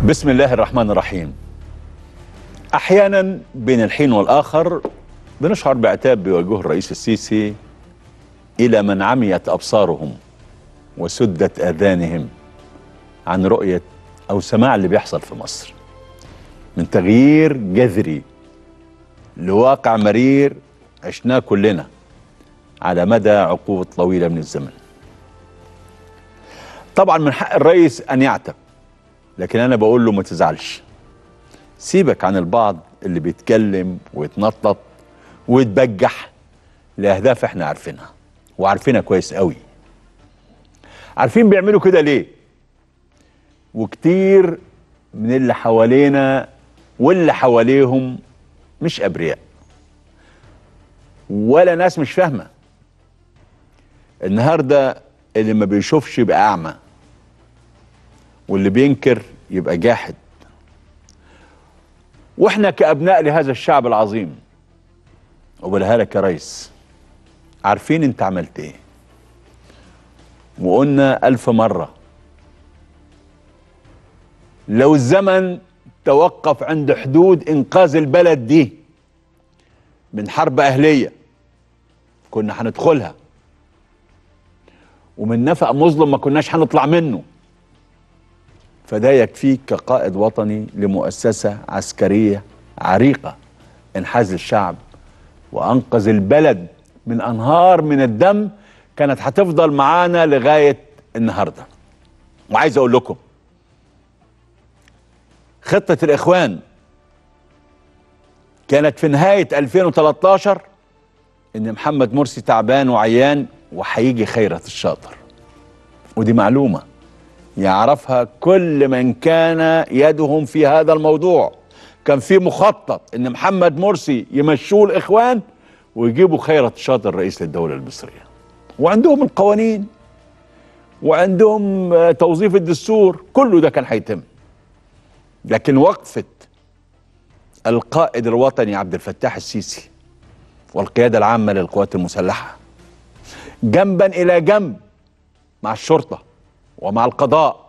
بسم الله الرحمن الرحيم احيانا بين الحين والاخر بنشعر بعتاب بيواجهه الرئيس السيسي الى من عميت ابصارهم وسدت اذانهم عن رؤيه او سماع اللي بيحصل في مصر من تغيير جذري لواقع مرير عشناه كلنا على مدى عقود طويله من الزمن طبعا من حق الرئيس ان يعتب لكن انا بقول له ما تزعلش سيبك عن البعض اللي بيتكلم ويتنطط ويتبجح لاهداف احنا عارفينها وعارفينها كويس قوي عارفين بيعملوا كده ليه وكتير من اللي حوالينا واللي حواليهم مش ابرياء ولا ناس مش فاهمه النهارده اللي ما بيشوفش يبقى اعمى واللي بينكر يبقى جاحد واحنا كابناء لهذا الشعب العظيم وبقولها لك يا ريس عارفين انت عملت ايه وقلنا الف مره لو الزمن توقف عند حدود انقاذ البلد دي من حرب اهليه كنا هندخلها ومن نفق مظلم ما كناش هنطلع منه فده يكفيك كقائد وطني لمؤسسة عسكرية عريقة انحاز الشعب وأنقذ البلد من أنهار من الدم كانت هتفضل معانا لغاية النهاردة وعايز أقول لكم خطة الإخوان كانت في نهاية 2013 إن محمد مرسي تعبان وعيان وهيجي خيرت الشاطر ودي معلومه يعرفها كل من كان يدهم في هذا الموضوع كان في مخطط ان محمد مرسي يمشوه الاخوان ويجيبوا خيرت الشاطر رئيس للدوله المصريه وعندهم القوانين وعندهم توظيف الدستور كله ده كان هيتم لكن وقفه القائد الوطني عبد الفتاح السيسي والقياده العامه للقوات المسلحه جنبا الى جنب مع الشرطه ومع القضاء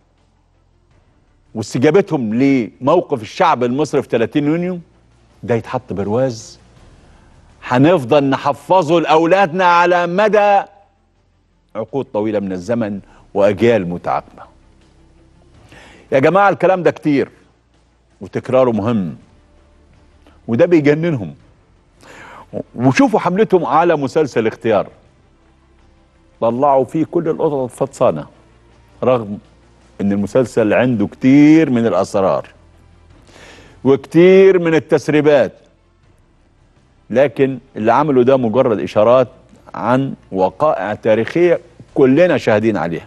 واستجابتهم لموقف الشعب المصري في 30 يونيو ده يتحط برواز هنفضل نحفظه لاولادنا على مدى عقود طويله من الزمن واجيال متعاقبه. يا جماعه الكلام ده كتير وتكراره مهم وده بيجننهم وشوفوا حملتهم على مسلسل اختيار طلعوا فيه كل القطط الفطسانه رغم ان المسلسل عنده كتير من الاسرار وكتير من التسريبات لكن اللي عمله ده مجرد اشارات عن وقائع تاريخيه كلنا شاهدين عليها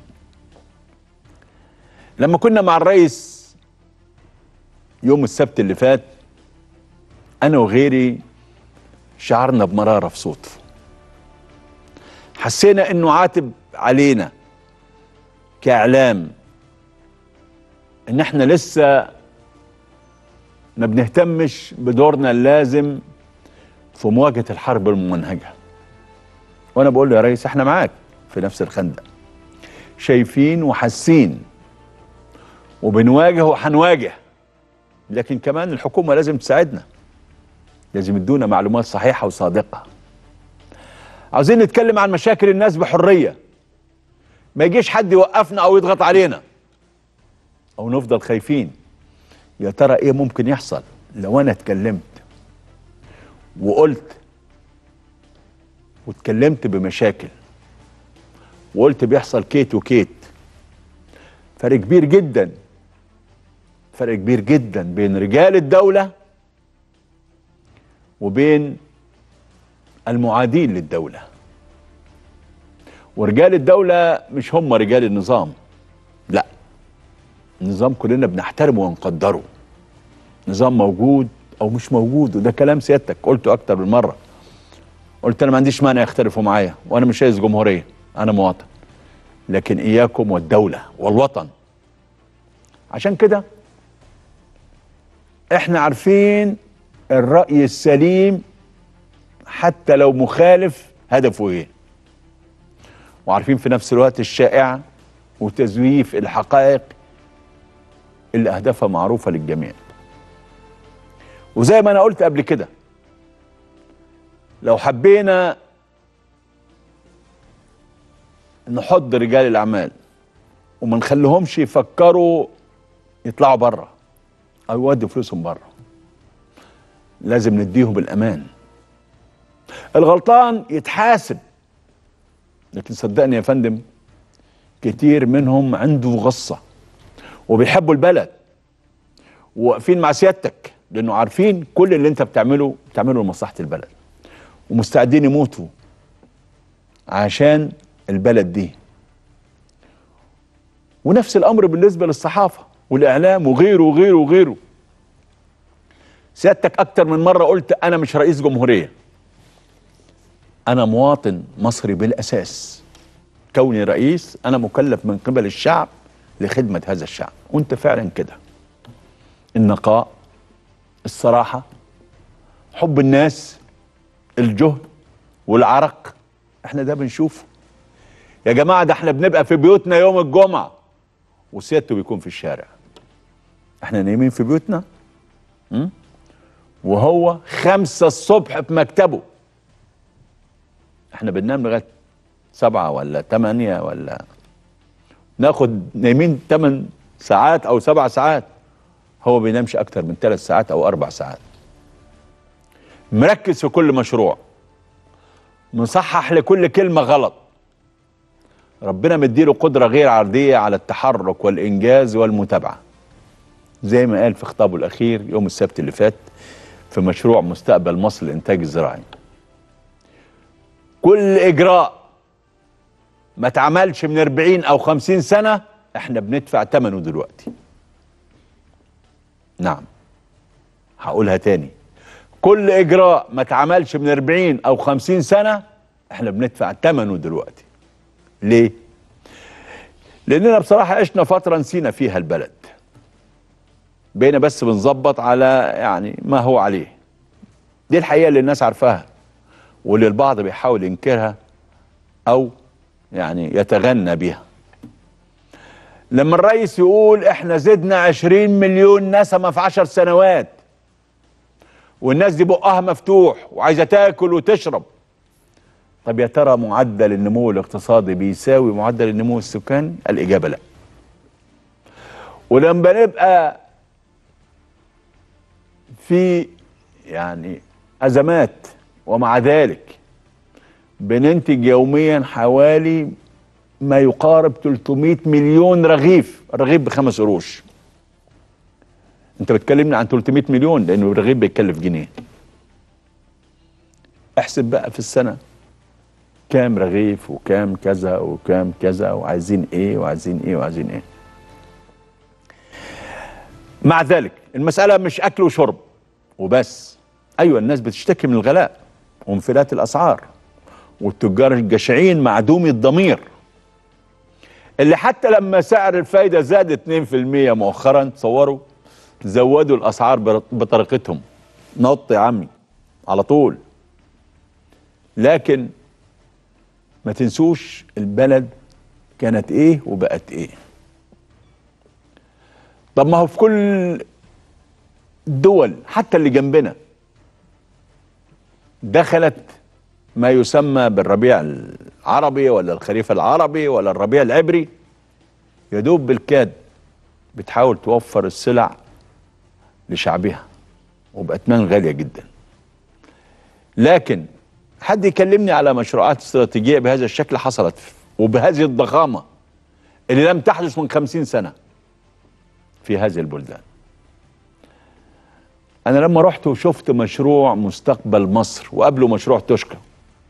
لما كنا مع الرئيس يوم السبت اللي فات انا وغيري شعرنا بمراره في صوته حسينا انه عاتب علينا كاعلام ان احنا لسه ما بنهتمش بدورنا اللازم في مواجهه الحرب الممنهجه وانا بقول له يا ريس احنا معاك في نفس الخندق شايفين وحاسين وبنواجه وهنواجه لكن كمان الحكومه لازم تساعدنا لازم يدونا معلومات صحيحه وصادقه عاوزين نتكلم عن مشاكل الناس بحريه ما يجيش حد يوقفنا او يضغط علينا او نفضل خايفين يا ترى ايه ممكن يحصل لو انا اتكلمت وقلت واتكلمت بمشاكل وقلت بيحصل كيت وكيت فرق كبير جدا فرق كبير جدا بين رجال الدولة وبين المعادين للدوله ورجال الدولة مش هم رجال النظام لا النظام كلنا بنحترمه ونقدره نظام موجود او مش موجود وده كلام سيادتك قلته اكتر من مرة قلت انا ما عنديش مانع يختلفوا معايا وانا مش رئيس جمهورية انا مواطن لكن اياكم والدولة والوطن عشان كده احنا عارفين الرأي السليم حتى لو مخالف هدفه ايه وعارفين في نفس الوقت الشائعة وتزويف الحقائق اللي اهدافها معروفه للجميع وزي ما انا قلت قبل كده لو حبينا نحض رجال الاعمال وما نخليهمش يفكروا يطلعوا بره او يودوا فلوسهم بره لازم نديهم الامان الغلطان يتحاسب لكن صدقني يا فندم كتير منهم عنده غصه وبيحبوا البلد وواقفين مع سيادتك لانه عارفين كل اللي انت بتعمله بتعمله لمصلحه البلد ومستعدين يموتوا عشان البلد دي ونفس الامر بالنسبه للصحافه والاعلام وغيره وغيره وغيره سيادتك اكتر من مره قلت انا مش رئيس جمهوريه انا مواطن مصري بالاساس كوني رئيس انا مكلف من قبل الشعب لخدمه هذا الشعب وانت فعلا كده النقاء الصراحه حب الناس الجهد والعرق احنا ده بنشوفه يا جماعه ده احنا بنبقى في بيوتنا يوم الجمعه وسيادته بيكون في الشارع احنا نايمين في بيوتنا م? وهو خمسة الصبح في مكتبه احنا بننام لغاية سبعة ولا تمانية ولا ناخد نايمين تمن ساعات او سبع ساعات هو بينامش اكتر من ثلاث ساعات او اربع ساعات مركز في كل مشروع مصحح لكل كلمة غلط ربنا مديله قدرة غير عادية على التحرك والإنجاز والمتابعة زي ما قال في خطابه الأخير يوم السبت اللي فات في مشروع مستقبل مصر للإنتاج الزراعي كل إجراء ما اتعملش من 40 أو 50 سنة احنا بندفع ثمنه دلوقتي نعم هقولها تاني كل إجراء ما اتعملش من 40 أو 50 سنة احنا بندفع ثمنه دلوقتي ليه؟ لأننا بصراحة عشنا فترة نسينا فيها البلد بقينا بس بنظبط على يعني ما هو عليه دي الحقيقة اللي الناس عارفاها واللي البعض بيحاول ينكرها أو يعني يتغنى بيها لما الرئيس يقول احنا زدنا عشرين مليون نسمة في عشر سنوات والناس دي بقها مفتوح وعايزة تاكل وتشرب طب يا ترى معدل النمو الاقتصادي بيساوي معدل النمو السكاني الإجابة لا ولما نبقى في يعني أزمات ومع ذلك بننتج يوميا حوالي ما يقارب 300 مليون رغيف الرغيف بخمس قروش انت بتكلمني عن 300 مليون لانه الرغيف بيتكلف جنيه احسب بقى في السنه كام رغيف وكام كذا وكام كذا وعايزين ايه وعايزين ايه وعايزين ايه مع ذلك المسألة مش أكل وشرب وبس أيوة الناس بتشتكي من الغلاء وانفلات الأسعار والتجار الجشعين معدومي الضمير اللي حتى لما سعر الفايدة زاد 2% مؤخرا تصوروا زودوا الأسعار بطريقتهم نط يا عمي على طول لكن ما تنسوش البلد كانت ايه وبقت ايه طب ما هو في كل الدول حتى اللي جنبنا دخلت ما يسمى بالربيع العربي ولا الخريف العربي ولا الربيع العبري يدوب بالكاد بتحاول توفر السلع لشعبها وبأثمان غالية جدا لكن حد يكلمني على مشروعات استراتيجية بهذا الشكل حصلت وبهذه الضخامة اللي لم تحدث من خمسين سنة في هذه البلدان أنا لما رحت وشفت مشروع مستقبل مصر وقبله مشروع توشكا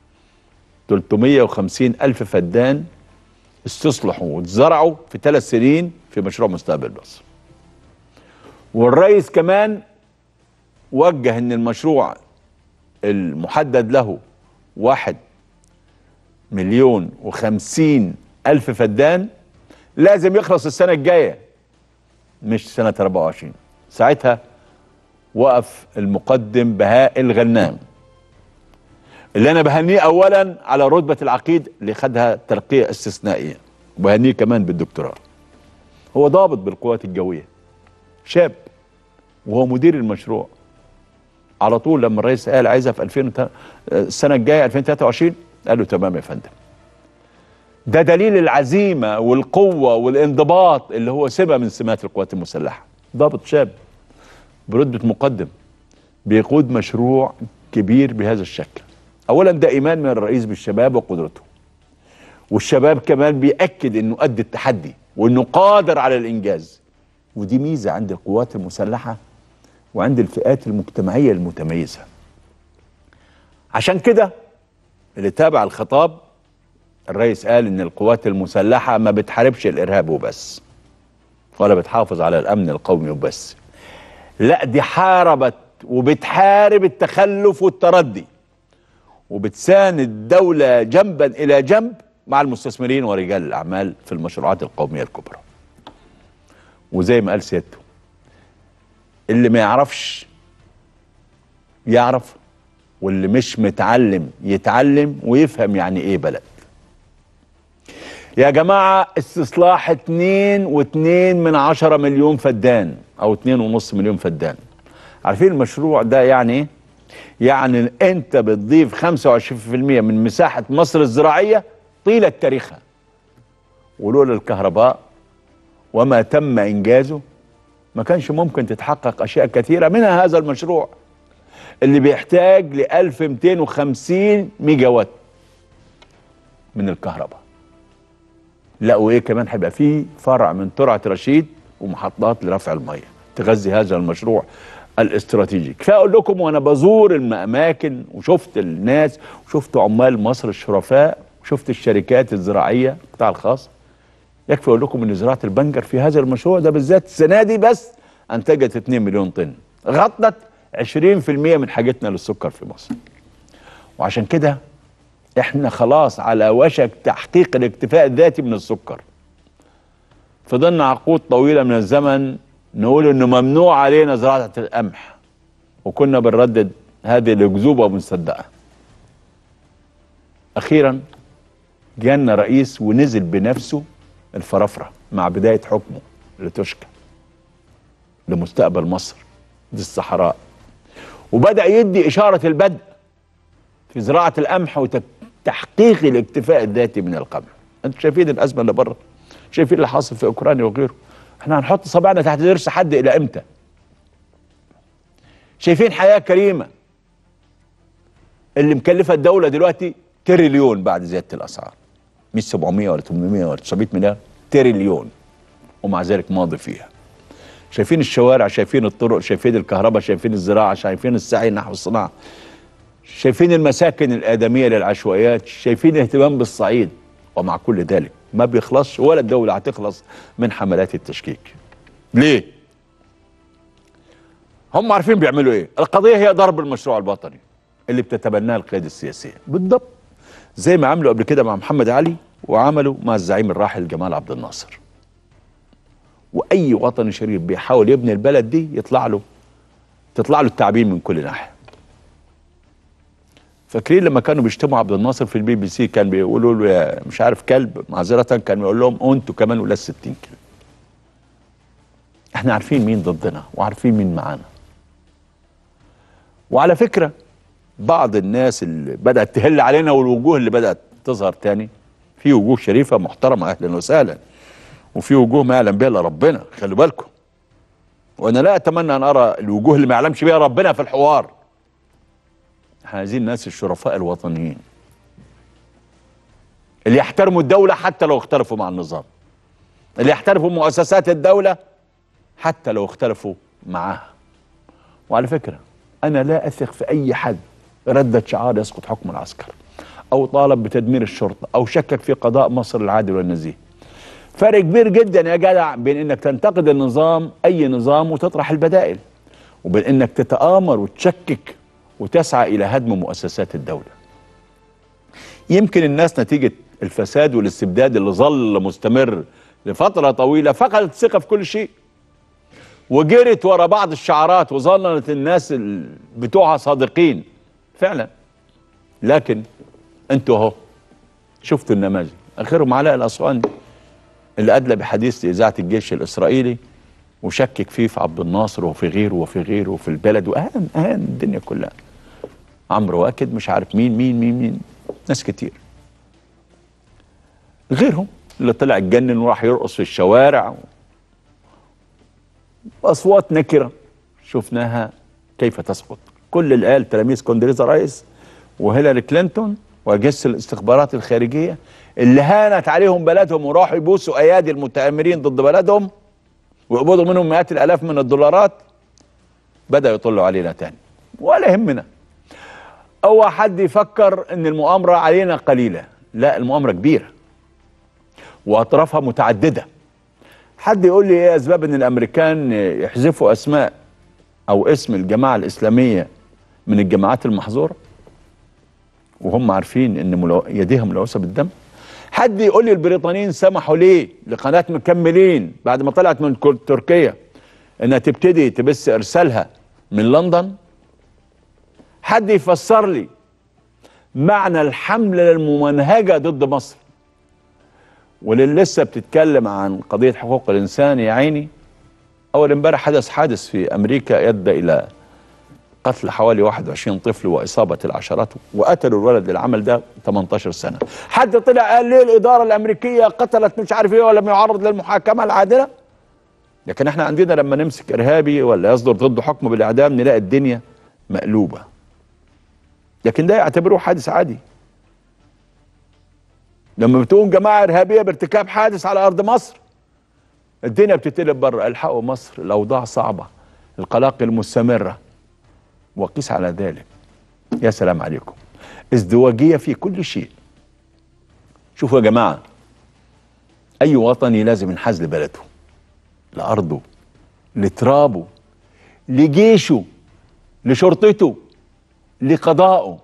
350 ألف فدان استصلحوا واتزرعوا في ثلاث سنين في مشروع مستقبل مصر والرئيس كمان وجه ان المشروع المحدد له واحد مليون وخمسين ألف فدان لازم يخلص السنة الجاية مش سنة 24 ساعتها وقف المقدم بهاء الغنام اللي أنا بهنيه أولا على رتبة العقيد اللي خدها ترقية استثنائية وبهنيه كمان بالدكتوراه هو ضابط بالقوات الجوية شاب وهو مدير المشروع على طول لما الرئيس قال عايزها في 2000 السنه الجايه 2023 قال له تمام يا فندم ده دليل العزيمه والقوه والانضباط اللي هو سمه من سمات القوات المسلحه ضابط شاب برتبه مقدم بيقود مشروع كبير بهذا الشكل اولا ده ايمان من الرئيس بالشباب وقدرته والشباب كمان بيأكد انه قد التحدي وانه قادر على الانجاز ودي ميزه عند القوات المسلحه وعند الفئات المجتمعيه المتميزه عشان كده اللي تابع الخطاب الرئيس قال ان القوات المسلحه ما بتحاربش الارهاب وبس ولا بتحافظ على الامن القومي وبس لا دي حاربت وبتحارب التخلف والتردي وبتساند الدولة جنبا إلى جنب مع المستثمرين ورجال الأعمال في المشروعات القومية الكبرى وزي ما قال سيادته اللي ما يعرفش يعرف واللي مش متعلم يتعلم ويفهم يعني ايه بلد يا جماعة استصلاح اتنين واتنين من عشرة مليون فدان او اتنين ونص مليون فدان عارفين المشروع ده يعني ايه يعني انت بتضيف 25% من مساحة مصر الزراعية طيلة تاريخها ولولا الكهرباء وما تم انجازه ما كانش ممكن تتحقق اشياء كثيرة منها هذا المشروع اللي بيحتاج ل 1250 ميجا وات من الكهرباء لا وايه كمان هيبقى فيه فرع من ترعه رشيد ومحطات لرفع الميه تغذي هذا المشروع الاستراتيجي كفايه اقول لكم وانا بزور الاماكن وشفت الناس وشفت عمال مصر الشرفاء وشفت الشركات الزراعيه القطاع الخاص يكفي اقول لكم ان زراعه البنجر في هذا المشروع ده بالذات السنه دي بس انتجت 2 مليون طن غطت 20% من حاجتنا للسكر في مصر وعشان كده احنا خلاص على وشك تحقيق الاكتفاء الذاتي من السكر فضلنا عقود طويله من الزمن نقول انه ممنوع علينا زراعه القمح وكنا بنردد هذه الاكذوبه مصدقه اخيرا جانا رئيس ونزل بنفسه الفرافره مع بدايه حكمه لتشكى لمستقبل مصر دي الصحراء وبدا يدي اشاره البدء في زراعه القمح وتحقيق الاكتفاء الذاتي من القمح انتوا شايفين الازمه اللي بره شايفين اللي حاصل في اوكرانيا وغيره احنا هنحط صباعنا تحت ضرس حد الى امتى شايفين حياه كريمه اللي مكلفه الدوله دلوقتي تريليون بعد زياده الاسعار مش 700 ولا 800 ولا 900 مليار تريليون ومع ذلك ماضي فيها شايفين الشوارع شايفين الطرق شايفين الكهرباء شايفين الزراعه شايفين السعي نحو الصناعه شايفين المساكن الآدمية للعشوائيات شايفين الاهتمام بالصعيد ومع كل ذلك ما بيخلصش ولا الدولة هتخلص من حملات التشكيك ليه؟ هم عارفين بيعملوا ايه القضية هي ضرب المشروع الوطني اللي بتتبناه القيادة السياسية بالضبط زي ما عملوا قبل كده مع محمد علي وعملوا مع الزعيم الراحل جمال عبد الناصر واي وطني شريف بيحاول يبني البلد دي يطلع له تطلع له التعبين من كل ناحيه فاكرين لما كانوا بيشتموا عبد الناصر في البي بي سي كان بيقولوا له يا مش عارف كلب معذره كان بيقول لهم انتوا كمان ولا 60 كلب احنا عارفين مين ضدنا وعارفين مين معانا وعلى فكره بعض الناس اللي بدات تهل علينا والوجوه اللي بدات تظهر تاني في وجوه شريفه محترمه اهلا وسهلا وفي وجوه ما يعلم بها الا ربنا خلوا بالكم وانا لا اتمنى ان ارى الوجوه اللي ما يعلمش بها ربنا في الحوار احنا عايزين الناس الشرفاء الوطنيين اللي يحترموا الدولة حتى لو اختلفوا مع النظام اللي يحترموا مؤسسات الدولة حتى لو اختلفوا معاها وعلى فكرة أنا لا أثق في أي حد ردد شعار يسقط حكم العسكر أو طالب بتدمير الشرطة أو شكك في قضاء مصر العادل والنزيه فرق كبير جدا يا جدع بين انك تنتقد النظام اي نظام وتطرح البدائل وبين انك تتآمر وتشكك وتسعى الى هدم مؤسسات الدوله. يمكن الناس نتيجه الفساد والاستبداد اللي ظل مستمر لفتره طويله فقدت الثقه في كل شيء. وجرت ورا بعض الشعارات وظنت الناس بتوعها صادقين فعلا لكن انتوا اهو شفتوا النماذج اخرهم علاء الاسواني اللي ادلى بحديث اذاعه الجيش الاسرائيلي وشكك فيه في عبد الناصر وفي غيره وفي غيره وفي البلد واهان اهان الدنيا كلها عمرو واكد مش عارف مين مين مين مين ناس كتير غيرهم اللي طلع اتجنن وراح يرقص في الشوارع واصوات نكره شفناها كيف تسقط كل اللي قال تلاميذ كوندريزا رايس وهيلاري كلينتون واجهزه الاستخبارات الخارجيه اللي هانت عليهم بلدهم وراحوا يبوسوا ايادي المتآمرين ضد بلدهم ويقبضوا منهم مئات الالاف من الدولارات بدأ يطلوا علينا تاني ولا يهمنا او حد يفكر ان المؤامره علينا قليله لا المؤامره كبيره واطرافها متعدده حد يقول لي ايه اسباب ان الامريكان يحذفوا اسماء او اسم الجماعه الاسلاميه من الجماعات المحظوره وهم عارفين ان ملو... يديها ملوثه بالدم حد يقول لي البريطانيين سمحوا ليه لقناه مكملين بعد ما طلعت من كل- تركيا انها تبتدي تبث ارسالها من لندن حد يفسر لي معنى الحمله الممنهجه ضد مصر واللي لسه بتتكلم عن قضيه حقوق الانسان يا عيني اول امبارح حدث حادث في امريكا ادى الى قتل حوالي 21 طفل واصابه العشرات وقتلوا الولد العمل ده 18 سنه حد طلع قال ليه الاداره الامريكيه قتلت مش عارف ايه ولم يعرض للمحاكمه العادله لكن احنا عندنا لما نمسك ارهابي ولا يصدر ضده حكم بالاعدام نلاقي الدنيا مقلوبه لكن ده يعتبروه حادث عادي لما بتقوم جماعه ارهابيه بارتكاب حادث على ارض مصر الدنيا بتتقلب بره الحقوا مصر الاوضاع صعبه القلاقل مستمره وقيس على ذلك يا سلام عليكم ازدواجيه في كل شيء شوفوا يا جماعه اي وطني لازم ينحاز لبلده لارضه لترابه لجيشه لشرطته لقضائه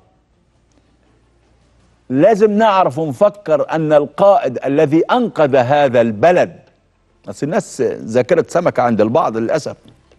لازم نعرف ونفكر ان القائد الذي انقذ هذا البلد بس الناس ذاكره سمكه عند البعض للاسف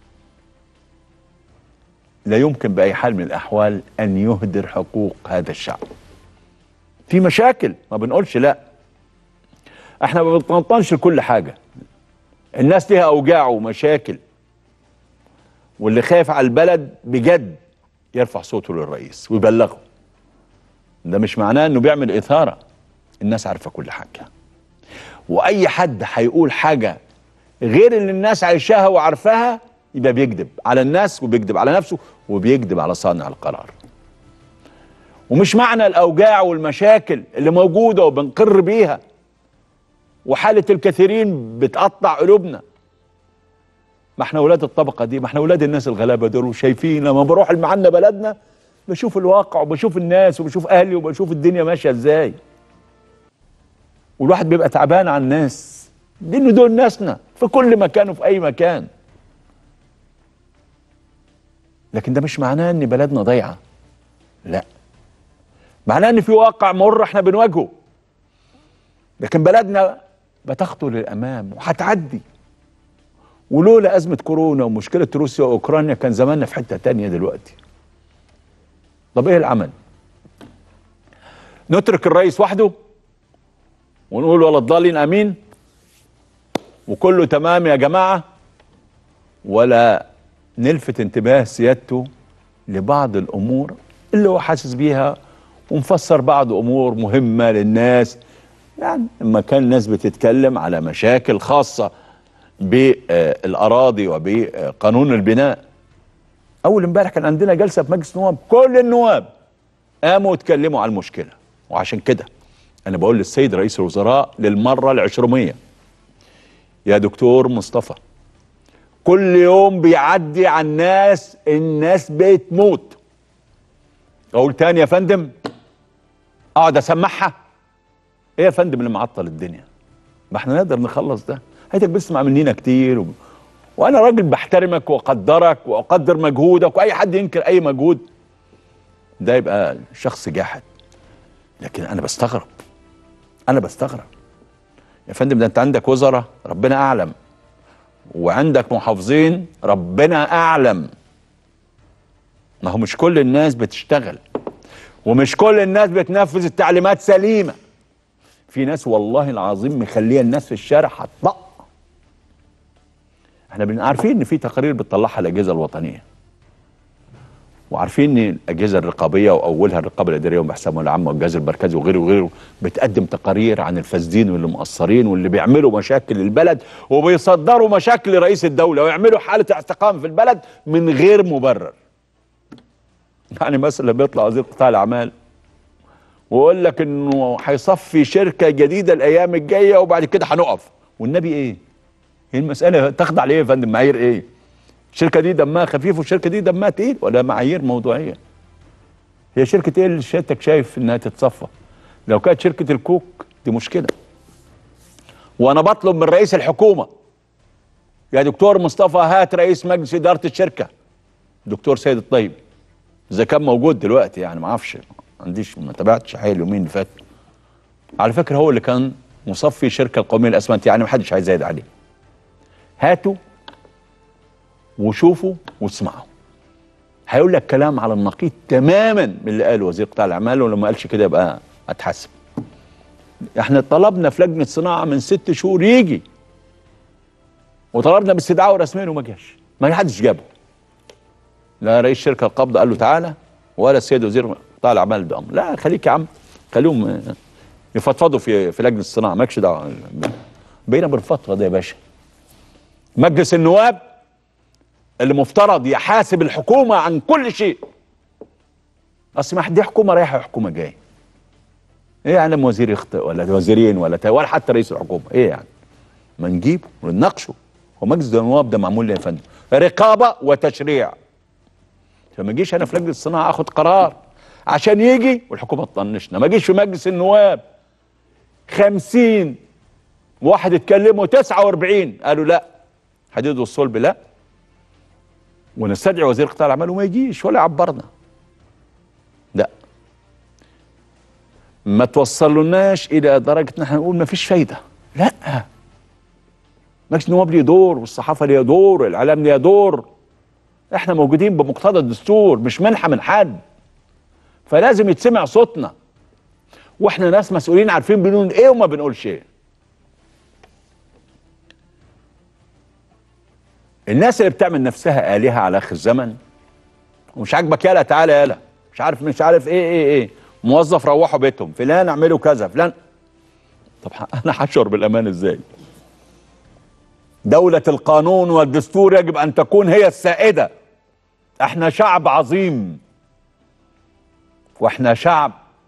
لا يمكن باي حال من الاحوال ان يهدر حقوق هذا الشعب في مشاكل ما بنقولش لا احنا ما بنطنطنش لكل حاجه الناس ليها اوجاع ومشاكل واللي خايف على البلد بجد يرفع صوته للرئيس ويبلغه ده مش معناه انه بيعمل اثاره الناس عارفه كل حاجه واي حد هيقول حاجه غير اللي الناس عايشاها وعارفاها يبقى بيكذب على الناس وبيكذب على نفسه وبيكذب على صانع القرار ومش معنى الاوجاع والمشاكل اللي موجوده وبنقر بيها وحاله الكثيرين بتقطع قلوبنا ما احنا ولاد الطبقه دي ما احنا ولاد الناس الغلابه دول وشايفين لما بروح معنا بلدنا بشوف الواقع وبشوف الناس وبشوف اهلي وبشوف الدنيا ماشيه ازاي والواحد بيبقى تعبان على الناس لان دول ناسنا في كل مكان وفي اي مكان لكن ده مش معناه ان بلدنا ضايعه لا معناه ان في واقع مر احنا بنواجهه لكن بلدنا بتخطو للامام وهتعدي ولولا ازمه كورونا ومشكله روسيا واوكرانيا كان زماننا في حته تانية دلوقتي طب ايه العمل نترك الرئيس وحده ونقول ولا الضالين امين وكله تمام يا جماعه ولا نلفت انتباه سيادته لبعض الامور اللي هو حاسس بيها ونفسر بعض امور مهمه للناس يعني لما كان الناس بتتكلم على مشاكل خاصه بالاراضي وبقانون البناء اول امبارح كان عندنا جلسه في مجلس النواب كل النواب قاموا واتكلموا على المشكله وعشان كده انا بقول للسيد رئيس الوزراء للمره العشرميه يا دكتور مصطفى كل يوم بيعدي على الناس الناس بتموت اقول تاني يا فندم اقعد اسمعها ايه يا فندم اللي معطل الدنيا ما احنا نقدر نخلص ده هيتك بتسمع مننا كتير و... وانا راجل بحترمك واقدرك واقدر مجهودك واي حد ينكر اي مجهود ده يبقى شخص جاحد لكن انا بستغرب انا بستغرب يا فندم ده انت عندك وزراء ربنا اعلم وعندك محافظين ربنا اعلم ما هو مش كل الناس بتشتغل ومش كل الناس بتنفذ التعليمات سليمه في ناس والله العظيم مخليه الناس في الشارع هتطق احنا بن- عارفين ان في تقارير بتطلعها الاجهزه الوطنيه وعارفين ان الاجهزه الرقابيه واولها الرقابه الاداريه والمحكمه العامه والجهاز المركزي وغيره وغيره بتقدم تقارير عن الفاسدين واللي مقصرين واللي بيعملوا مشاكل للبلد وبيصدروا مشاكل لرئيس الدوله ويعملوا حاله احتقان في البلد من غير مبرر. يعني مثلا بيطلع وزير قطاع الاعمال ويقول لك انه هيصفي شركه جديده الايام الجايه وبعد كده هنقف والنبي ايه؟ هي المساله تخضع ليه يا فندم معايير ايه؟ الشركه دي دمها خفيف والشركه دي دمها تقيل ولا معايير موضوعيه هي شركه ايه اللي سيادتك شايف انها تتصفى لو كانت شركه الكوك دي مشكله وانا بطلب من رئيس الحكومه يا دكتور مصطفى هات رئيس مجلس اداره الشركه دكتور سيد الطيب اذا كان موجود دلوقتي يعني ما اعرفش ما عنديش ما تابعتش حي اليومين اللي فاتوا على فكره هو اللي كان مصفي الشركه القوميه للاسمنت يعني ما حدش عايز يزايد عليه هاتوا وشوفوا واسمعوا هيقول لك كلام على النقيض تماما من اللي قاله وزير قطاع الاعمال ولو ما قالش كده يبقى اتحاسب احنا طلبنا في لجنه صناعه من ست شهور يجي وطلبنا باستدعائه رسميا وما جاش ما حدش جابه لا رئيس شركه القبضه قال له تعالى ولا السيد وزير قطاع الاعمال بامر لا خليك يا عم خليهم آه، يفضفضوا في في لجنه الصناعه مالكش دعوه بينا بالفتره دي يا باشا مجلس النواب اللي مفترض يحاسب الحكومه عن كل شيء اصل ما دي حكومه رايحه وحكومه جايه ايه يعني لما وزير يخطئ ولا وزيرين ولا تا- ولا حتى رئيس الحكومه ايه يعني ما نجيبه ونناقشه هو مجلس النواب ده معمول ليه يا فندم رقابه وتشريع فما اجيش انا في لجنه الصناعه اخد قرار عشان يجي والحكومه تطنشنا ما اجيش في مجلس النواب خمسين واحد اتكلموا 49 قالوا لا حديد والصلب لا ونستدعي وزير قطاع الاعمال وما يجيش ولا يعبرنا لا ما توصلناش الى درجه ان احنا نقول ما فيش فايده لا مجلس النواب ليه دور والصحافه ليها دور والاعلام ليها دور احنا موجودين بمقتضى الدستور مش منحه من حد فلازم يتسمع صوتنا واحنا ناس مسؤولين عارفين بنقول ايه وما بنقولش ايه الناس اللي بتعمل نفسها آلهة على آخر الزمن ومش عاجبك يالا تعالى يالا مش عارف مش عارف ايه ايه ايه موظف روحوا بيتهم فلان اعملوا كذا فلان طب انا هشعر بالامان ازاي دولة القانون والدستور يجب ان تكون هي السائدة احنا شعب عظيم واحنا شعب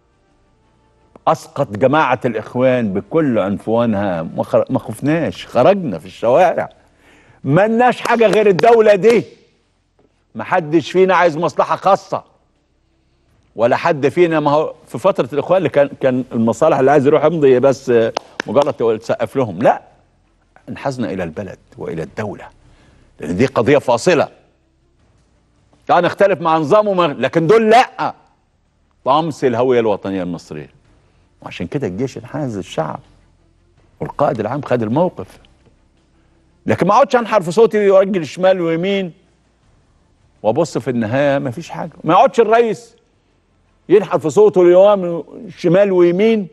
اسقط جماعة الاخوان بكل عنفوانها ما خر- ما خفناش خرجنا في الشوارع ملناش حاجة غير الدولة دي محدش فينا عايز مصلحة خاصة ولا حد فينا ما هو في فترة الإخوان اللي كان كان المصالح اللي عايز يروح يمضي بس آه، مجرد تسقف لهم لا انحازنا إلى البلد وإلى الدولة لأن دي قضية فاصلة لا نختلف مع نظام وما لكن دول لا طمس الهوية الوطنية المصرية وعشان كده الجيش انحاز الشعب والقائد العام خد الموقف لكن ما اقعدش انحر في صوتي وارجل شمال ويمين وابص في النهايه ما فيش حاجه ما يقعدش الرئيس ينحر في صوته اليوم شمال ويمين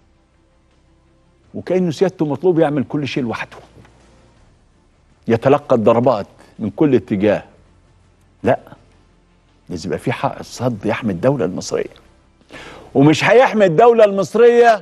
وكانه سيادته مطلوب يعمل كل شيء لوحده يتلقى الضربات من كل اتجاه لا لازم يبقى في حق الصد يحمي الدوله المصريه ومش هيحمي الدوله المصريه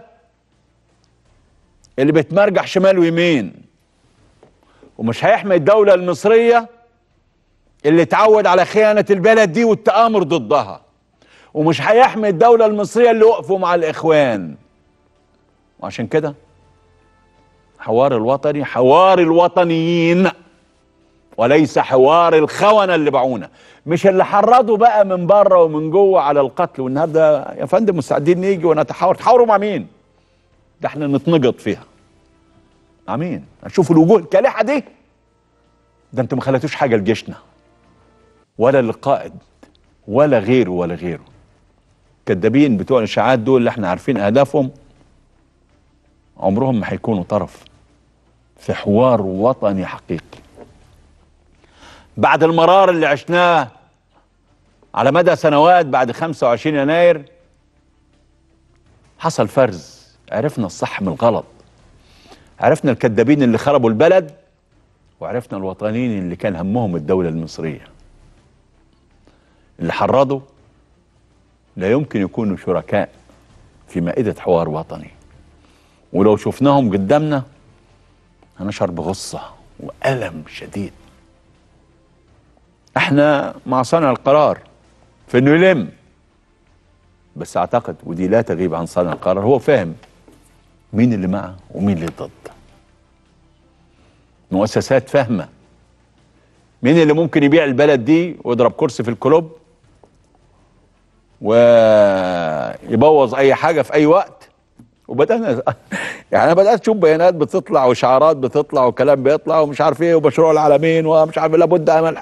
اللي بتمرجح شمال ويمين ومش هيحمي الدولة المصرية اللي اتعود على خيانة البلد دي والتآمر ضدها ومش هيحمي الدولة المصرية اللي وقفوا مع الإخوان وعشان كده حوار الوطني حوار الوطنيين وليس حوار الخونة اللي باعونا مش اللي حرضوا بقى من بره ومن جوه على القتل والنهارده يا فندم مستعدين نيجي ونتحاور تحاوروا مع مين؟ ده احنا نتنجط فيها مع مين؟ هنشوف الوجوه الكالحه دي ده انتوا ما خليتوش حاجه لجيشنا ولا للقائد ولا غيره ولا غيره كدابين بتوع الاشاعات دول اللي احنا عارفين اهدافهم عمرهم ما هيكونوا طرف في حوار وطني حقيقي بعد المرار اللي عشناه على مدى سنوات بعد 25 يناير حصل فرز عرفنا الصح من الغلط عرفنا الكذابين اللي خربوا البلد وعرفنا الوطنيين اللي كان همهم الدولة المصرية اللي حرضوا لا يمكن يكونوا شركاء في مائدة حوار وطني ولو شفناهم قدامنا هنشعر بغصة وألم شديد احنا مع صانع القرار في انه يلم بس اعتقد ودي لا تغيب عن صانع القرار هو فاهم مين اللي معه ومين اللي ضد مؤسسات فاهمه مين اللي ممكن يبيع البلد دي ويضرب كرسي في الكلوب ويبوظ اي حاجه في اي وقت وبدانا يعني انا بدات اشوف بيانات بتطلع وشعارات بتطلع وكلام بيطلع ومش عارف ايه ومشروع العالمين ومش عارف لابد امل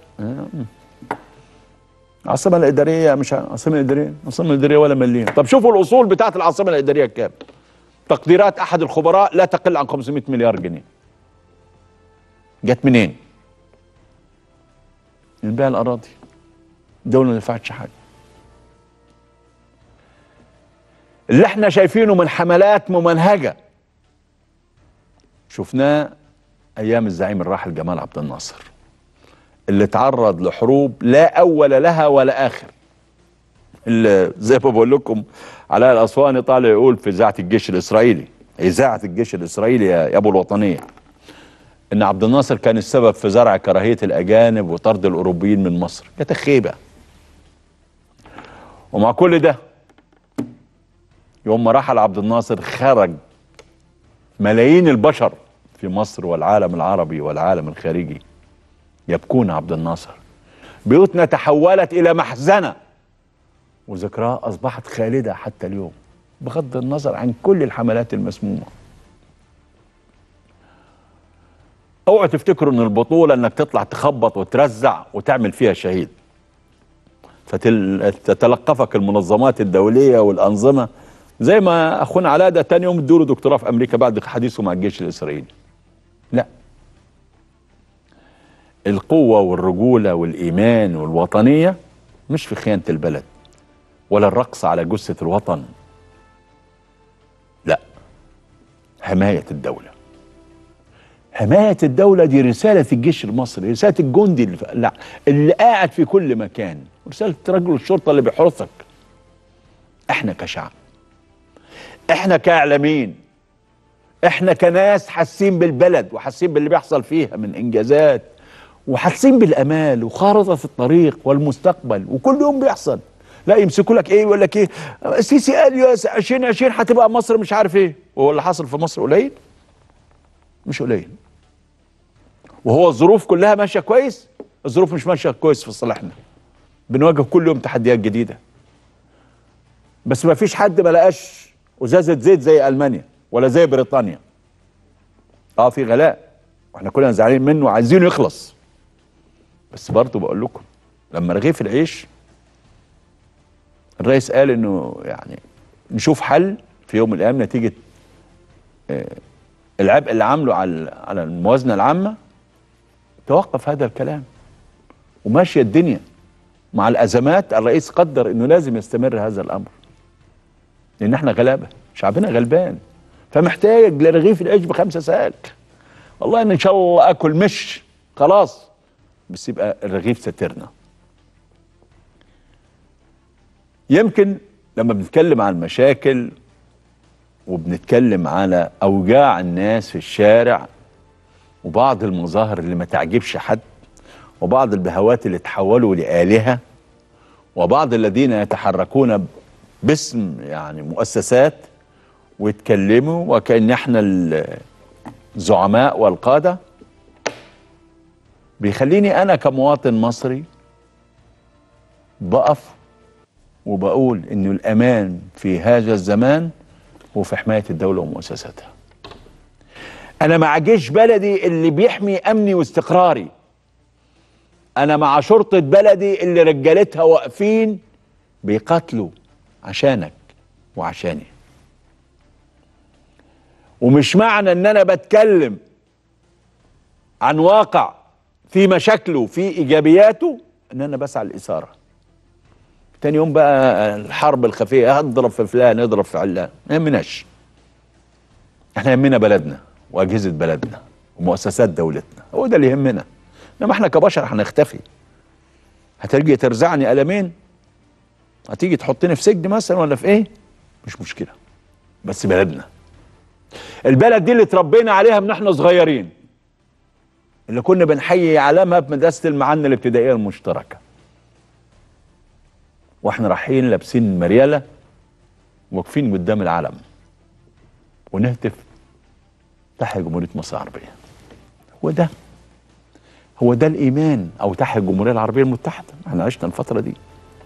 العاصمه الاداريه مش العاصمه الاداريه العاصمه الاداريه ولا مليون طب شوفوا الاصول بتاعت العاصمه الاداريه كام تقديرات احد الخبراء لا تقل عن 500 مليار جنيه جت منين من بيع الاراضي الدوله ما دفعتش حاجه اللي احنا شايفينه من حملات ممنهجه شفناه ايام الزعيم الراحل جمال عبد الناصر اللي تعرض لحروب لا اول لها ولا اخر اللي زي ما بقول لكم علاء الاسواني طالع يقول في اذاعه الجيش الاسرائيلي اذاعه الجيش الاسرائيلي يا ابو الوطنيه ان عبد الناصر كان السبب في زرع كراهيه الاجانب وطرد الاوروبيين من مصر كانت خيبه ومع كل ده يوم ما رحل عبد الناصر خرج ملايين البشر في مصر والعالم العربي والعالم الخارجي يبكون عبد الناصر بيوتنا تحولت الى محزنه وذكراه اصبحت خالده حتى اليوم بغض النظر عن كل الحملات المسمومه اوعوا تفتكروا ان البطوله انك تطلع تخبط وترزع وتعمل فيها شهيد فتتلقفك المنظمات الدوليه والانظمه زي ما اخونا علاء ده تاني يوم ادوا له دكتوراه في امريكا بعد حديثه مع الجيش الاسرائيلي لا القوه والرجوله والايمان والوطنيه مش في خيانه البلد ولا الرقص على جثه الوطن لا حمايه الدوله حمايه الدوله دي رساله الجيش المصري رساله الجندي اللي, لا اللي قاعد في كل مكان رساله رجل الشرطه اللي بيحرسك احنا كشعب احنا كاعلاميين احنا كناس حاسين بالبلد وحاسين باللي بيحصل فيها من انجازات وحاسين بالامال وخارطه الطريق والمستقبل وكل يوم بيحصل لا يمسكوا لك ايه يقول لك ايه السيسي قال يا 2020 هتبقى مصر مش عارف ايه وهو اللي حصل في مصر قليل مش قليل وهو الظروف كلها ماشيه كويس الظروف مش ماشيه كويس في صالحنا بنواجه كل يوم تحديات جديده بس ما فيش حد ما لقاش ازازه زيت زي المانيا ولا زي بريطانيا اه في غلاء واحنا كلنا زعلانين منه وعايزينه يخلص بس برضه بقول لكم لما رغيف العيش الرئيس قال انه يعني نشوف حل في يوم من الايام نتيجه آه العبء اللي عامله على على الموازنه العامه توقف هذا الكلام وماشيه الدنيا مع الازمات الرئيس قدر انه لازم يستمر هذا الامر لان احنا غلابه شعبنا غلبان فمحتاج لرغيف العيش بخمسه ساك والله ان شاء الله اكل مش خلاص بس يبقى الرغيف ساترنا يمكن لما بنتكلم عن المشاكل وبنتكلم على اوجاع الناس في الشارع وبعض المظاهر اللي ما تعجبش حد وبعض البهوات اللي تحولوا لآلهة وبعض الذين يتحركون باسم يعني مؤسسات ويتكلموا وكأن احنا الزعماء والقادة بيخليني أنا كمواطن مصري بقف وبقول إنه الأمان في هذا الزمان هو في حماية الدولة ومؤسساتها أنا مع جيش بلدي اللي بيحمي أمني واستقراري أنا مع شرطة بلدي اللي رجالتها واقفين بيقاتلوا عشانك وعشاني ومش معنى ان انا بتكلم عن واقع في مشاكله في ايجابياته ان انا بسعى الاثاره تاني يوم بقى الحرب الخفيه اضرب في فلان اضرب في علان ما يهمناش احنا يهمنا بلدنا واجهزه بلدنا ومؤسسات دولتنا هو ده اللي يهمنا انما احنا كبشر هنختفي هتيجي ترزعني قلمين هتيجي تحطني في سجن مثلا ولا في ايه مش مشكله بس بلدنا البلد دي اللي اتربينا عليها من احنا صغيرين اللي كنا بنحيي علامها في مدرسه المعن الابتدائيه المشتركه واحنا رايحين لابسين مرياله واقفين قدام العلم ونهتف تحيا جمهوريه مصر العربيه هو ده هو ده الايمان او تحيا الجمهوريه العربيه المتحده احنا عشنا الفتره دي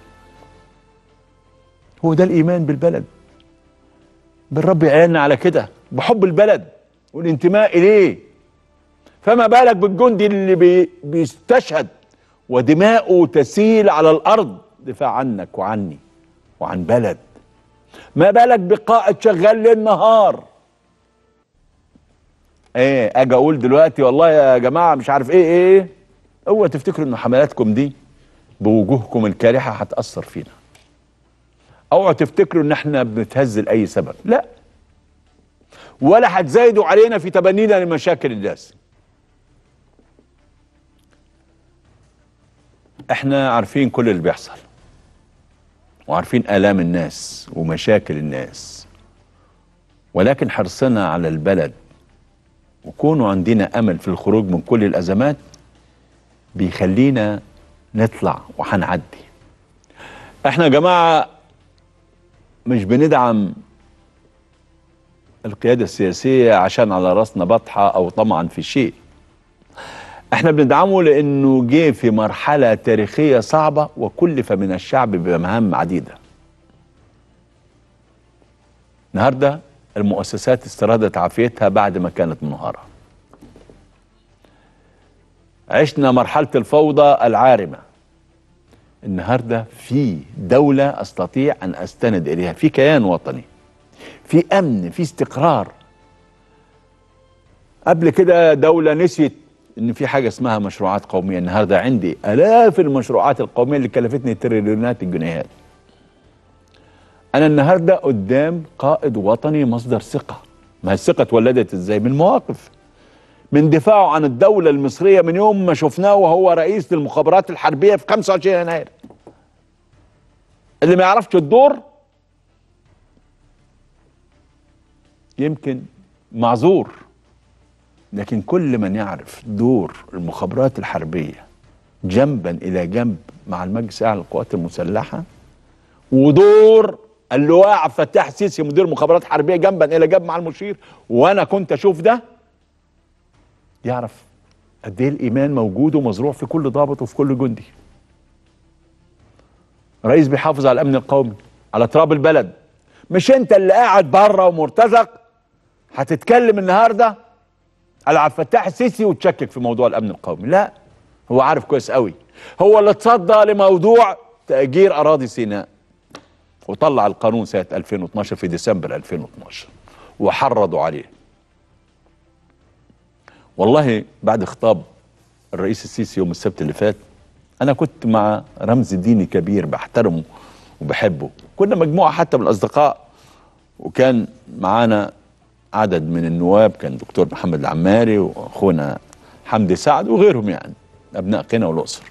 هو ده الايمان بالبلد بالرب يعيننا على كده بحب البلد والانتماء اليه فما بالك بالجندي اللي بي بيستشهد ودماؤه تسيل على الارض دفاع عنك وعني وعن بلد ما بالك بقائد شغال ليل نهار ايه اجي اقول دلوقتي والله يا جماعه مش عارف ايه ايه اوعى تفتكروا ان حملاتكم دي بوجوهكم الكارحه هتاثر فينا اوعى تفتكروا ان احنا بنتهز لاي سبب لا ولا هتزايدوا علينا في تبنينا لمشاكل الناس احنا عارفين كل اللي بيحصل وعارفين آلام الناس ومشاكل الناس ولكن حرصنا على البلد وكونوا عندنا أمل في الخروج من كل الأزمات بيخلينا نطلع وهنعدي احنا يا جماعة مش بندعم القيادة السياسية عشان على راسنا بطحة أو طمعا في شيء احنا بندعمه لانه جه في مرحلة تاريخية صعبة وكلف من الشعب بمهام عديدة النهاردة المؤسسات استردت عافيتها بعد ما كانت منهارة عشنا مرحلة الفوضى العارمة النهاردة في دولة استطيع ان استند اليها في كيان وطني في امن في استقرار قبل كده دولة نسيت ان في حاجه اسمها مشروعات قوميه النهارده عندي الاف المشروعات القوميه اللي كلفتني تريليونات الجنيهات انا النهارده قدام قائد وطني مصدر ثقه ما الثقه اتولدت ازاي من مواقف من دفاعه عن الدوله المصريه من يوم ما شفناه وهو رئيس للمخابرات الحربيه في 25 يناير اللي ما يعرفش الدور يمكن معذور لكن كل من يعرف دور المخابرات الحربية جنبا إلى جنب مع المجلس الأعلى للقوات المسلحة ودور اللواء عبد الفتاح السيسي مدير مخابرات حربية جنبا إلى جنب مع المشير وأنا كنت أشوف ده يعرف قد إيه الإيمان موجود ومزروع في كل ضابط وفي كل جندي رئيس بيحافظ على الأمن القومي على تراب البلد مش أنت اللي قاعد بره ومرتزق هتتكلم النهارده على عبد الفتاح السيسي وتشكك في موضوع الامن القومي لا هو عارف كويس قوي هو اللي اتصدى لموضوع تاجير اراضي سيناء وطلع القانون سنه 2012 في ديسمبر 2012 وحرضوا عليه والله بعد خطاب الرئيس السيسي يوم السبت اللي فات انا كنت مع رمز ديني كبير بحترمه وبحبه كنا مجموعه حتى من الاصدقاء وكان معانا عدد من النواب كان دكتور محمد العماري واخونا حمدي سعد وغيرهم يعني ابناء قنا والاقصر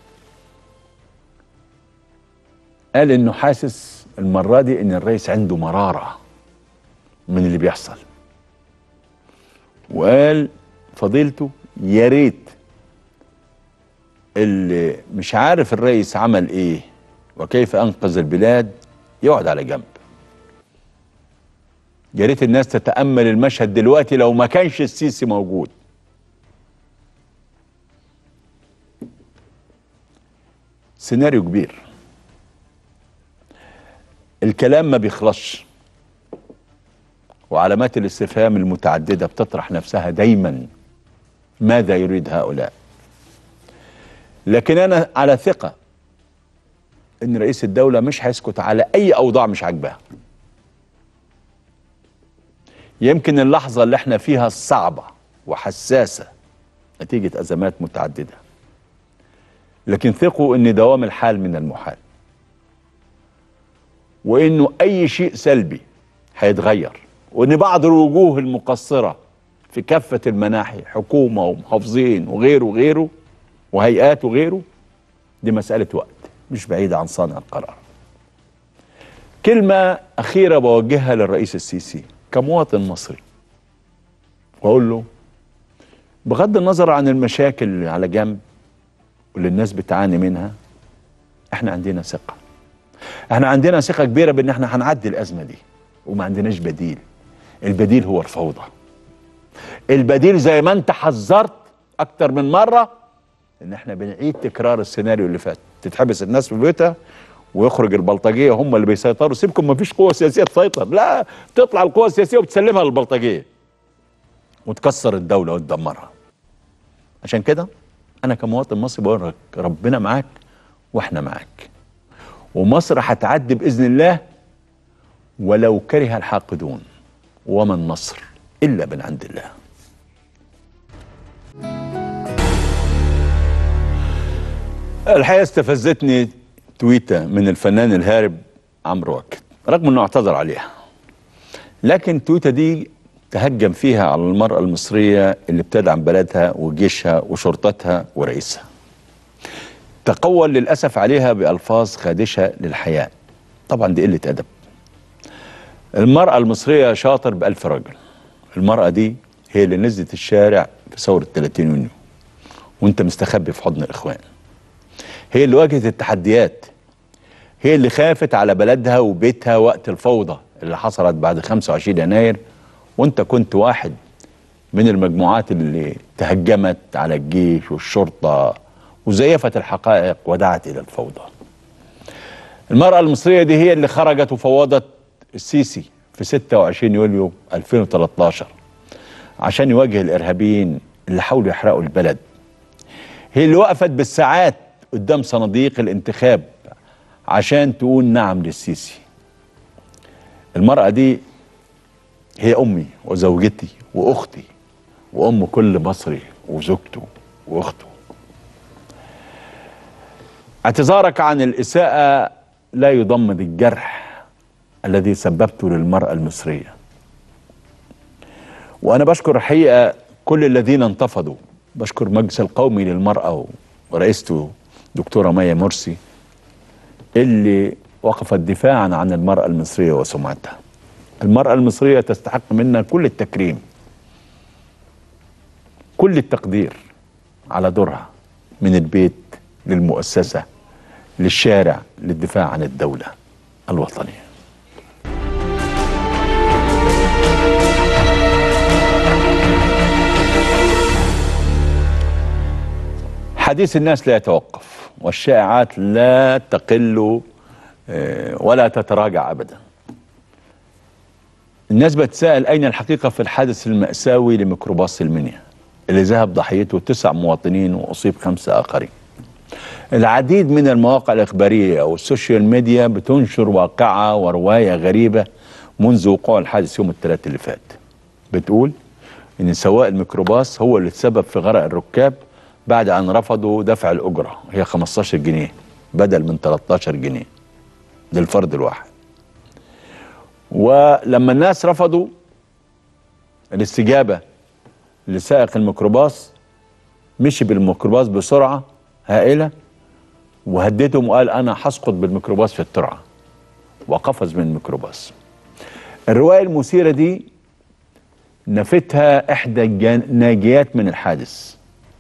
قال انه حاسس المره دي ان الرئيس عنده مراره من اللي بيحصل وقال فضيلته يا ريت اللي مش عارف الرئيس عمل ايه وكيف انقذ البلاد يقعد على جنب يا ريت الناس تتامل المشهد دلوقتي لو ما كانش السيسي موجود سيناريو كبير الكلام ما بيخلصش وعلامات الاستفهام المتعدده بتطرح نفسها دايما ماذا يريد هؤلاء لكن انا على ثقه ان رئيس الدوله مش هيسكت على اي اوضاع مش عاجباه يمكن اللحظة اللي احنا فيها صعبة وحساسة نتيجة أزمات متعددة لكن ثقوا ان دوام الحال من المحال وانه اي شيء سلبي هيتغير وان بعض الوجوه المقصرة في كافة المناحي حكومة ومحافظين وغيره وغيره وهيئات وغيره دي مسألة وقت مش بعيدة عن صانع القرار كلمة أخيرة بوجهها للرئيس السيسي كمواطن مصري وأقول له بغض النظر عن المشاكل اللي على جنب واللي الناس بتعاني منها احنا عندنا ثقة احنا عندنا ثقة كبيرة بان احنا هنعدي الأزمة دي وما عندناش بديل البديل هو الفوضى البديل زي ما انت حذرت اكتر من مرة ان احنا بنعيد تكرار السيناريو اللي فات تتحبس الناس في بيوتها ويخرج البلطجيه هم اللي بيسيطروا سيبكم ما فيش قوه سياسيه تسيطر لا تطلع القوه السياسيه وبتسلمها للبلطجيه وتكسر الدوله وتدمرها عشان كده انا كمواطن مصري بقول لك ربنا معاك واحنا معاك ومصر هتعدي باذن الله ولو كره الحاقدون وما النصر الا من عند الله الحقيقه استفزتني تويته من الفنان الهارب عمرو واكد رغم انه اعتذر عليها لكن التويته دي تهجم فيها على المراه المصريه اللي بتدعم بلدها وجيشها وشرطتها ورئيسها تقول للاسف عليها بالفاظ خادشه للحياه طبعا دي قله ادب المراه المصريه شاطر بألف رجل المراه دي هي اللي نزلت الشارع في ثوره 30 يونيو وانت مستخبي في حضن الاخوان هي اللي واجهت التحديات هي اللي خافت على بلدها وبيتها وقت الفوضى اللي حصلت بعد 25 يناير وانت كنت واحد من المجموعات اللي تهجمت على الجيش والشرطة وزيفت الحقائق ودعت إلى الفوضى المرأة المصرية دي هي اللي خرجت وفوضت السيسي في 26 يوليو 2013 عشان يواجه الإرهابيين اللي حاولوا يحرقوا البلد هي اللي وقفت بالساعات قدام صناديق الانتخاب عشان تقول نعم للسيسي المرأة دي هي أمي وزوجتي وأختي وأم كل مصري وزوجته وأخته اعتذارك عن الإساءة لا يضمن الجرح الذي سببته للمرأة المصرية وأنا بشكر الحقيقة كل الذين انتفضوا بشكر مجلس القومي للمرأة ورئيسته دكتورة مايا مرسي اللي وقفت دفاعا عن المرأة المصرية وسمعتها المرأة المصرية تستحق منا كل التكريم كل التقدير على دورها من البيت للمؤسسة للشارع للدفاع عن الدولة الوطنية حديث الناس لا يتوقف والشائعات لا تقل ولا تتراجع ابدا الناس بتساءل اين الحقيقه في الحادث الماساوي لميكروباص المنيا اللي ذهب ضحيته تسع مواطنين واصيب خمسه اخرين العديد من المواقع الاخباريه والسوشيال ميديا بتنشر واقعه وروايه غريبه منذ وقوع الحادث يوم الثلاث اللي فات بتقول ان سواق الميكروباص هو اللي تسبب في غرق الركاب بعد ان رفضوا دفع الاجره هي 15 جنيه بدل من 13 جنيه للفرد الواحد ولما الناس رفضوا الاستجابه لسائق الميكروباص مشي بالميكروباص بسرعه هائله وهددهم وقال انا هسقط بالميكروباص في الترعه وقفز من الميكروباص الروايه المثيره دي نفتها احدى الناجيات من الحادث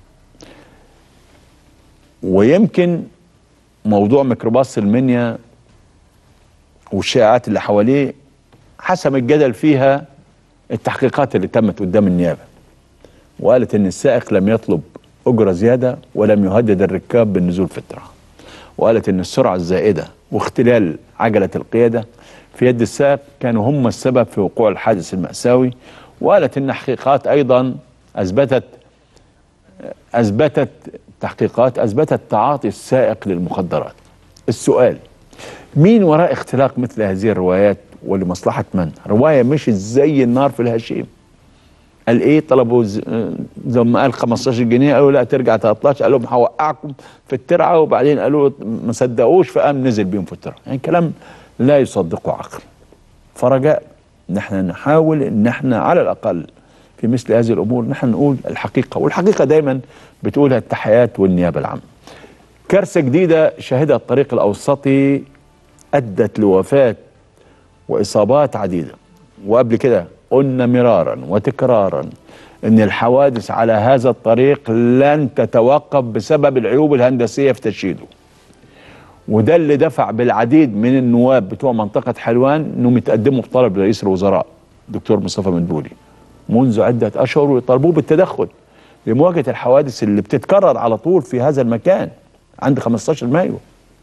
ويمكن موضوع ميكروباص المنيا والشائعات اللي حواليه حسم الجدل فيها التحقيقات اللي تمت قدام النيابه وقالت ان السائق لم يطلب اجره زياده ولم يهدد الركاب بالنزول في الترعه وقالت ان السرعه الزائده واختلال عجله القياده في يد السائق كانوا هم السبب في وقوع الحادث الماساوي وقالت ان التحقيقات ايضا اثبتت اثبتت تحقيقات اثبتت تعاطي السائق للمخدرات السؤال مين وراء اختلاق مثل هذه الروايات ولمصلحه من روايه مشت زي النار في الهشيم قال ايه طلبوا زي ما قال 15 جنيه قالوا لا ترجع 13 قال لهم هوقعكم في الترعه وبعدين قالوا ما صدقوش فقام نزل بيهم في الترعه يعني كلام لا يصدقه عقل فرجاء ان احنا نحاول ان احنا على الاقل في مثل هذه الامور نحن نقول الحقيقه والحقيقه دايما بتقولها التحيات والنيابه العامه كارثه جديده شهدها الطريق الاوسطي ادت لوفاه واصابات عديده وقبل كده قلنا مرارا وتكرارا ان الحوادث على هذا الطريق لن تتوقف بسبب العيوب الهندسيه في تشييده وده اللي دفع بالعديد من النواب بتوع منطقه حلوان انهم يتقدموا بطلب رئيس الوزراء دكتور مصطفى مدبولي منذ عده اشهر ويطالبوه بالتدخل لمواجهه الحوادث اللي بتتكرر على طول في هذا المكان عند 15 مايو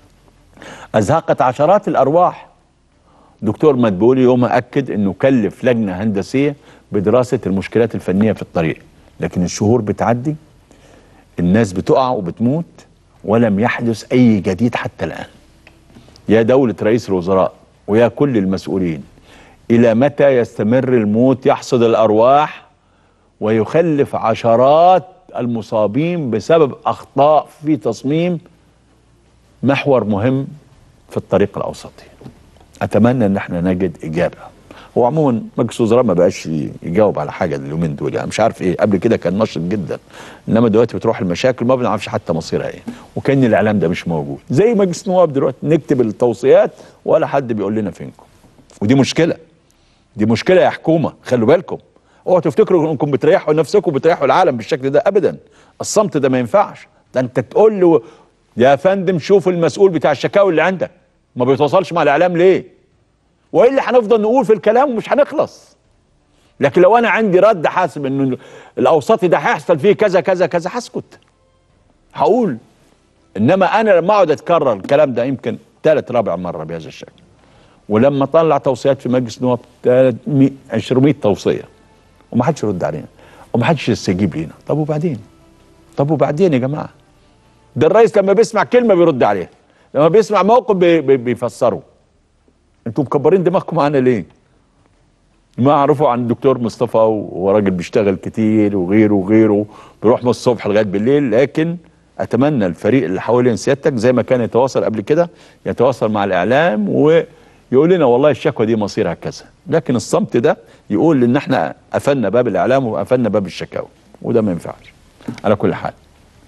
ازهقت عشرات الارواح دكتور مدبولي يومها اكد انه كلف لجنه هندسيه بدراسه المشكلات الفنيه في الطريق لكن الشهور بتعدي الناس بتقع وبتموت ولم يحدث اي جديد حتى الان يا دوله رئيس الوزراء ويا كل المسؤولين الى متى يستمر الموت يحصد الارواح ويخلف عشرات المصابين بسبب اخطاء في تصميم محور مهم في الطريق الاوسطي اتمنى ان احنا نجد اجابه هو عموما مجلس الوزراء ما بقاش يجاوب على حاجه اليومين دول يعني مش عارف ايه قبل كده كان نشط جدا انما دلوقتي بتروح المشاكل ما بنعرفش حتى مصيرها ايه وكان الاعلام ده مش موجود زي مجلس النواب دلوقتي نكتب التوصيات ولا حد بيقول لنا فينكم ودي مشكله دي مشكله يا حكومه خلوا بالكم اوعوا تفتكروا انكم بتريحوا نفسكم وبتريحوا العالم بالشكل ده ابدا الصمت ده ما ينفعش ده انت تقول له يا فندم شوف المسؤول بتاع الشكاوي اللي عندك ما بيتواصلش مع الاعلام ليه والا هنفضل نقول في الكلام ومش هنخلص لكن لو انا عندي رد حاسب انه الاوسطي ده هيحصل فيه كذا كذا كذا هسكت هقول انما انا لما اقعد اتكرر الكلام ده يمكن ثالث رابع مره بهذا الشكل ولما طلع توصيات في مجلس النواب 200 توصيه وما حدش يرد علينا وما حدش يستجيب لينا طب وبعدين طب وبعدين يا جماعه ده الرئيس لما بيسمع كلمه بيرد عليها لما بيسمع موقف بي بي بيفسره انتوا مكبرين دماغكم معانا ليه ما اعرفه عن الدكتور مصطفى وهو راجل بيشتغل كتير وغيره وغيره بيروح من الصبح لغايه بالليل لكن اتمنى الفريق اللي حوالين سيادتك زي ما كان يتواصل قبل كده يتواصل مع الاعلام ويقول لنا والله الشكوى دي مصيرها كذا لكن الصمت ده يقول ان احنا قفلنا باب الاعلام وقفلنا باب الشكاوى وده ما ينفعش على كل حال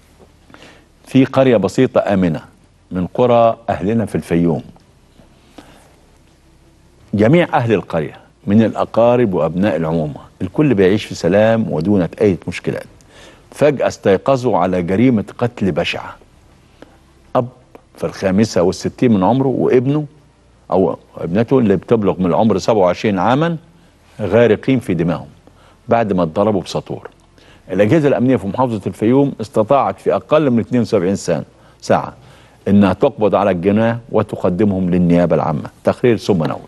في قريه بسيطه امنه من قرى اهلنا في الفيوم جميع أهل القرية من الأقارب وأبناء العمومة الكل بيعيش في سلام ودون أي مشكلات فجأة استيقظوا على جريمة قتل بشعة أب في الخامسة والستين من عمره وابنه أو ابنته اللي بتبلغ من العمر 27 عاما غارقين في دمائهم بعد ما اتضربوا بسطور الأجهزة الأمنية في محافظة الفيوم استطاعت في أقل من 72 سنة ساعة إنها تقبض على الجناه وتقدمهم للنيابة العامة تقرير ثم نعود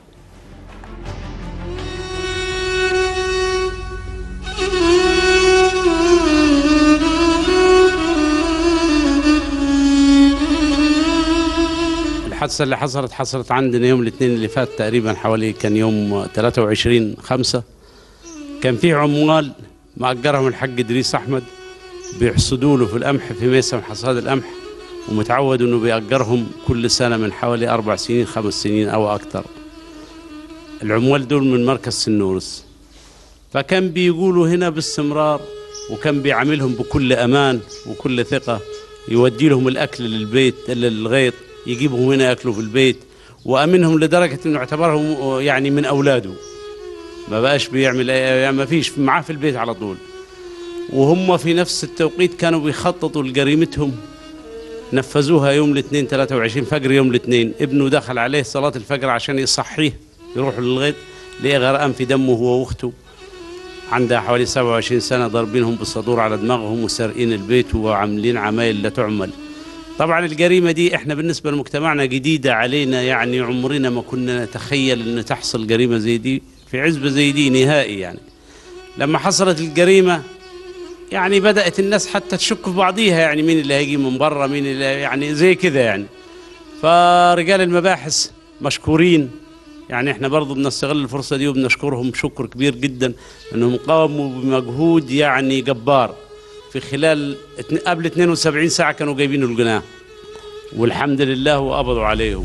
الحادثة اللي حصلت حصلت عندنا يوم الاثنين اللي فات تقريبا حوالي كان يوم 23 5 كان في عمال مأجرهم الحاج إدريس أحمد بيحصدوا له في القمح في موسم حصاد القمح ومتعود إنه بيأجرهم كل سنة من حوالي أربع سنين خمس سنين أو أكثر العمال دول من مركز سنورس فكان بيقولوا هنا باستمرار وكان بيعاملهم بكل أمان وكل ثقة يودي لهم الأكل للبيت للغيط يجيبهم هنا ياكلوا في البيت وامنهم لدرجه انه اعتبرهم يعني من اولاده ما بقاش بيعمل يعني ما فيش معاه في البيت على طول وهم في نفس التوقيت كانوا بيخططوا لجريمتهم نفذوها يوم الاثنين 23 فجر يوم الاثنين ابنه دخل عليه صلاة الفجر عشان يصحيه يروح للغيط لقى غرقان في دمه هو واخته عندها حوالي 27 سنة ضاربينهم بالصدور على دماغهم وسارقين البيت وعاملين عمايل لا تعمل طبعا الجريمة دي احنا بالنسبة لمجتمعنا جديدة علينا يعني عمرنا ما كنا نتخيل ان تحصل جريمة زي دي في عزبة زي دي نهائي يعني لما حصلت الجريمة يعني بدأت الناس حتى تشك في بعضيها يعني مين اللي هيجي من بره مين اللي يعني زي كده يعني فرجال المباحث مشكورين يعني احنا برضو بنستغل الفرصة دي وبنشكرهم شكر كبير جدا انهم قاموا بمجهود يعني جبار في خلال قبل 72 ساعة كانوا جايبين الجناه والحمد لله وقبضوا عليهم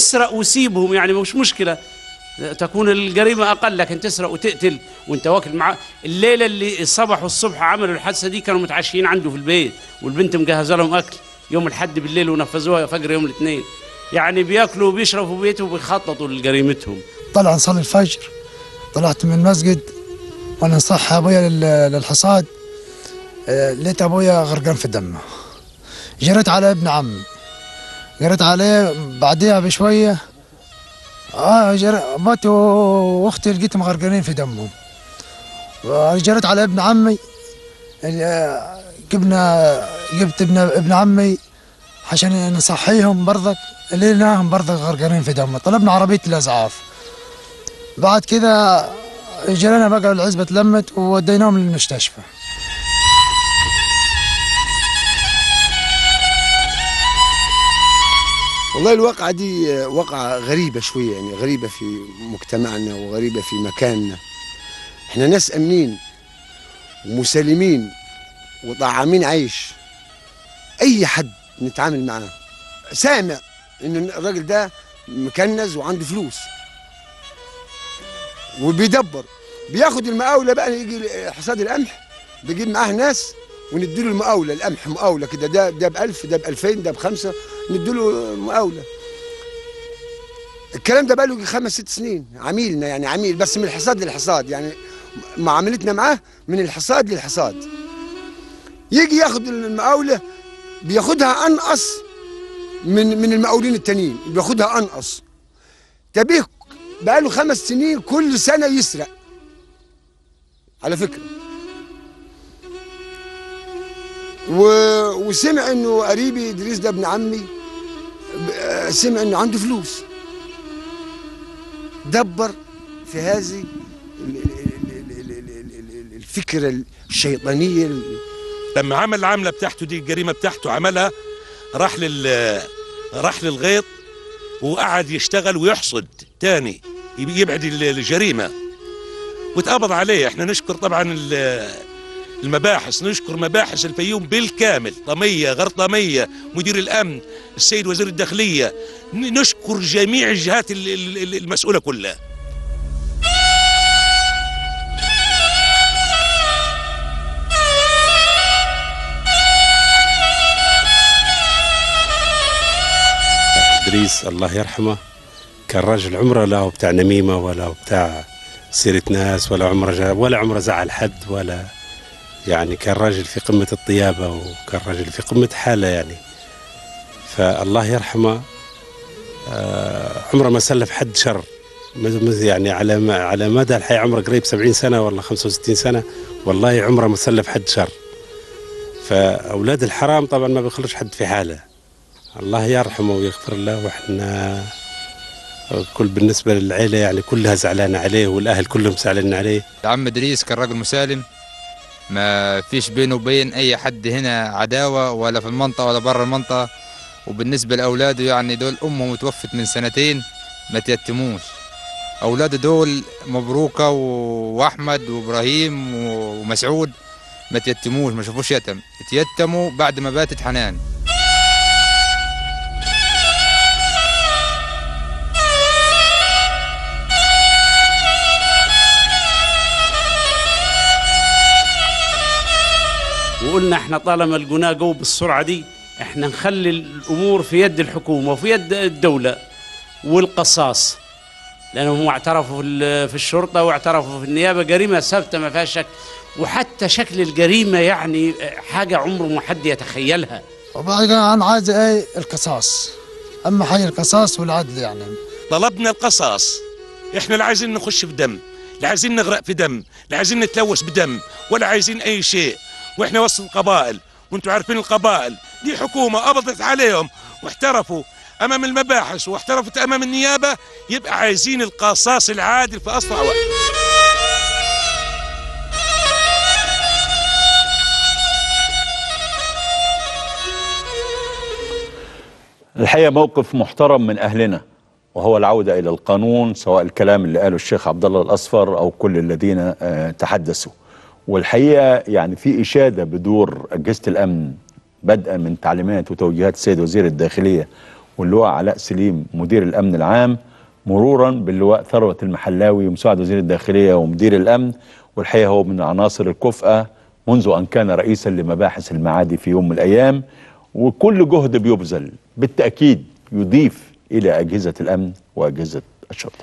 اسرق وسيبهم يعني مش مشكله تكون الجريمه اقل لكن تسرق وتقتل وانت واكل معاه الليله اللي الصبح والصبح عملوا الحادثه دي كانوا متعشيين عنده في البيت والبنت مجهزه لهم اكل يوم الحد بالليل ونفذوها فجر يوم الاثنين يعني بياكلوا وبيشربوا في بيتهم وبيخططوا لجريمتهم طلع نصلي الفجر طلعت من المسجد وانا نصح ابويا لل- للحصاد آه، لقيت ابويا غرقان في دمه جريت على ابن عمي جريت عليه بعديها بشويه اه جر... ابوتي واختي لقيتهم غرقانين في دمهم جريت على ابن عمي آه، جبنا جبت ابن ابن عمي عشان نصحيهم برضك لقيناهم برضك غرقانين في دمه طلبنا عربيه الاسعاف بعد كده جرينا بقى العزبة اتلمت ووديناهم للمستشفى والله الواقعة دي واقعة غريبة شوية يعني غريبة في مجتمعنا وغريبة في مكاننا احنا ناس أمنين ومسالمين وطعامين عيش أي حد نتعامل معاه سامع إن الراجل ده مكنز وعنده فلوس وبيدبر بياخد المقاولة بقى يجي حصاد القمح بيجيب معاه ناس ونديله المقاولة القمح مقاولة كده ده ده ب 1000 ده ب 2000 ده بخمسة نديله مقاولة الكلام ده بقاله يجي خمس ست سنين عميلنا يعني عميل بس من الحصاد للحصاد يعني معاملتنا معاه من الحصاد للحصاد يجي ياخد المقاولة بياخدها أنقص من من المقاولين التانيين بياخدها أنقص تبيه بقاله خمس سنين كل سنة يسرق على فكرة و... وسمع انه قريبي ادريس ده ابن عمي ب- سمع انه عنده فلوس دبر في هذه ال- ال- ال- ال- ال- ال- ال- الفكرة الشيطانية ال- لما عمل العمله بتاعته دي الجريمه بتاعته عملها راح لل راح للغيط وقعد يشتغل ويحصد تاني يبي- يبعد ال- الجريمه واتقبض عليه احنا نشكر طبعا ال- المباحث نشكر مباحث الفيوم بالكامل طميه غرطميه مدير الامن السيد وزير الداخليه ن- نشكر جميع الجهات ال- ال- المسؤوله كلها ادريس الله يرحمه كان راجل عمره لا هو بتاع نميمه ولا هو بتاع سيره ناس ولا عمره جا ولا عمره زعل حد ولا يعني كان راجل في قمه الطيابه وكان راجل في قمه حاله يعني فالله يرحمه آه، عمره ما سلف حد شر مز- مز- يعني على ما على مدى الحياه عمره قريب 70 سنه ولا 65 سنه والله عمره ما سلف حد شر فاولاد الحرام طبعا ما بيخلوش حد في حاله الله يرحمه ويغفر له واحنا كل بالنسبه للعيله يعني كلها زعلانه عليه والاهل كلهم زعلانين عليه عم ادريس كان راجل مسالم ما فيش بينه وبين اي حد هنا عداوه ولا في المنطقه ولا بره المنطقه وبالنسبه لاولاده يعني دول امه متوفت من سنتين ما تيتموش اولاده دول مبروكه و- واحمد وابراهيم و- ومسعود ما تيتموش ما شافوش يتم تيتموا بعد ما باتت حنان وقلنا احنا طالما لقيناه جو بالسرعه دي احنا نخلي الامور في يد الحكومه وفي يد الدوله والقصاص لانهم اعترفوا في ال- في الشرطه واعترفوا في النيابه جريمه ثابته ما فيهاش شك وحتى شكل الجريمه يعني حاجه عمره ما حد يتخيلها وبعد كده انا عايز ايه القصاص اهم حاجه القصاص والعدل يعني طلبنا القصاص احنا لا عايزين نخش في دم لا عايزين نغرق في دم لا عايزين نتلوث بدم ولا عايزين اي شيء واحنا وسط القبائل وانتم عارفين القبائل دي حكومه قبضت عليهم واحترفوا امام المباحث واحترفت امام النيابه يبقى عايزين القصاص العادل في اسرع وقت الحقيقه موقف محترم من اهلنا وهو العوده الى القانون سواء الكلام اللي قاله الشيخ عبد الله الاصفر او كل الذين آه، تحدثوا والحقيقه يعني في اشاده بدور اجهزه الامن بدءا من تعليمات وتوجيهات السيد وزير الداخليه واللواء علاء سليم مدير الامن العام مرورا باللواء ثروت المحلاوي مساعد وزير الداخليه ومدير الامن والحقيقه هو من العناصر الكفءه منذ ان كان رئيسا لمباحث المعادي في يوم من الايام وكل جهد بيبذل بالتاكيد يضيف الى اجهزه الامن واجهزه الشرطه.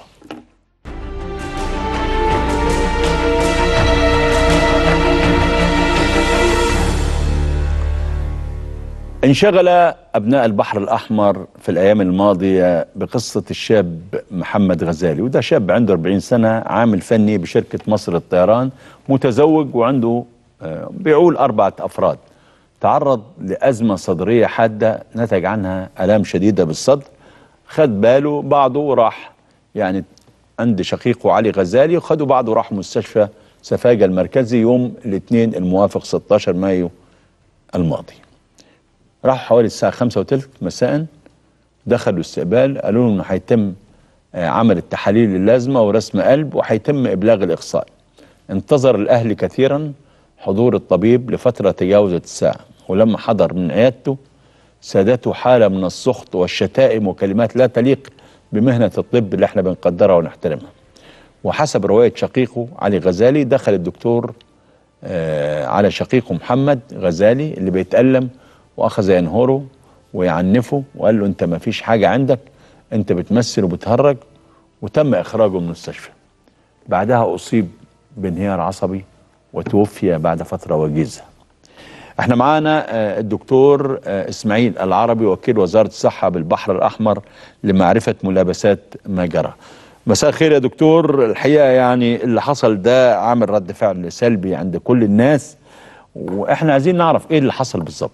انشغل ابناء البحر الاحمر في الايام الماضيه بقصه الشاب محمد غزالي وده شاب عنده 40 سنه عامل فني بشركه مصر للطيران متزوج وعنده آه، بيعول اربعه افراد تعرض لازمه صدريه حاده نتج عنها الام شديده بالصدر خد باله بعضه وراح يعني عند شقيقه علي غزالي وخدوا بعضه راحوا مستشفى سفاجة المركزي يوم الاثنين الموافق 16 مايو الماضي راحوا حوالي الساعة خمسة وثلث مساء دخلوا استقبال قالوا لهم انه هيتم آه، عمل التحاليل اللازمة ورسم قلب وهيتم إبلاغ الإخصاء انتظر الأهل كثيرا حضور الطبيب لفترة تجاوزت الساعة ولما حضر من عيادته سادته حالة من السخط والشتائم وكلمات لا تليق بمهنة الطب اللي احنا بنقدرها ونحترمها وحسب رواية شقيقه علي غزالي دخل الدكتور آه على شقيقه محمد غزالي اللي بيتألم وأخذ ينهره ويعنفه وقال له أنت ما فيش حاجة عندك أنت بتمثل وبتهرج وتم إخراجه من المستشفى بعدها أصيب بانهيار عصبي وتوفي بعد فترة وجيزة احنا معانا آه، الدكتور آه، اسماعيل العربي وكيل وزارة الصحة بالبحر الأحمر لمعرفة ملابسات ما جرى مساء الخير يا دكتور الحقيقة يعني اللي حصل ده عامل رد فعل سلبي عند كل الناس واحنا عايزين نعرف ايه اللي حصل بالظبط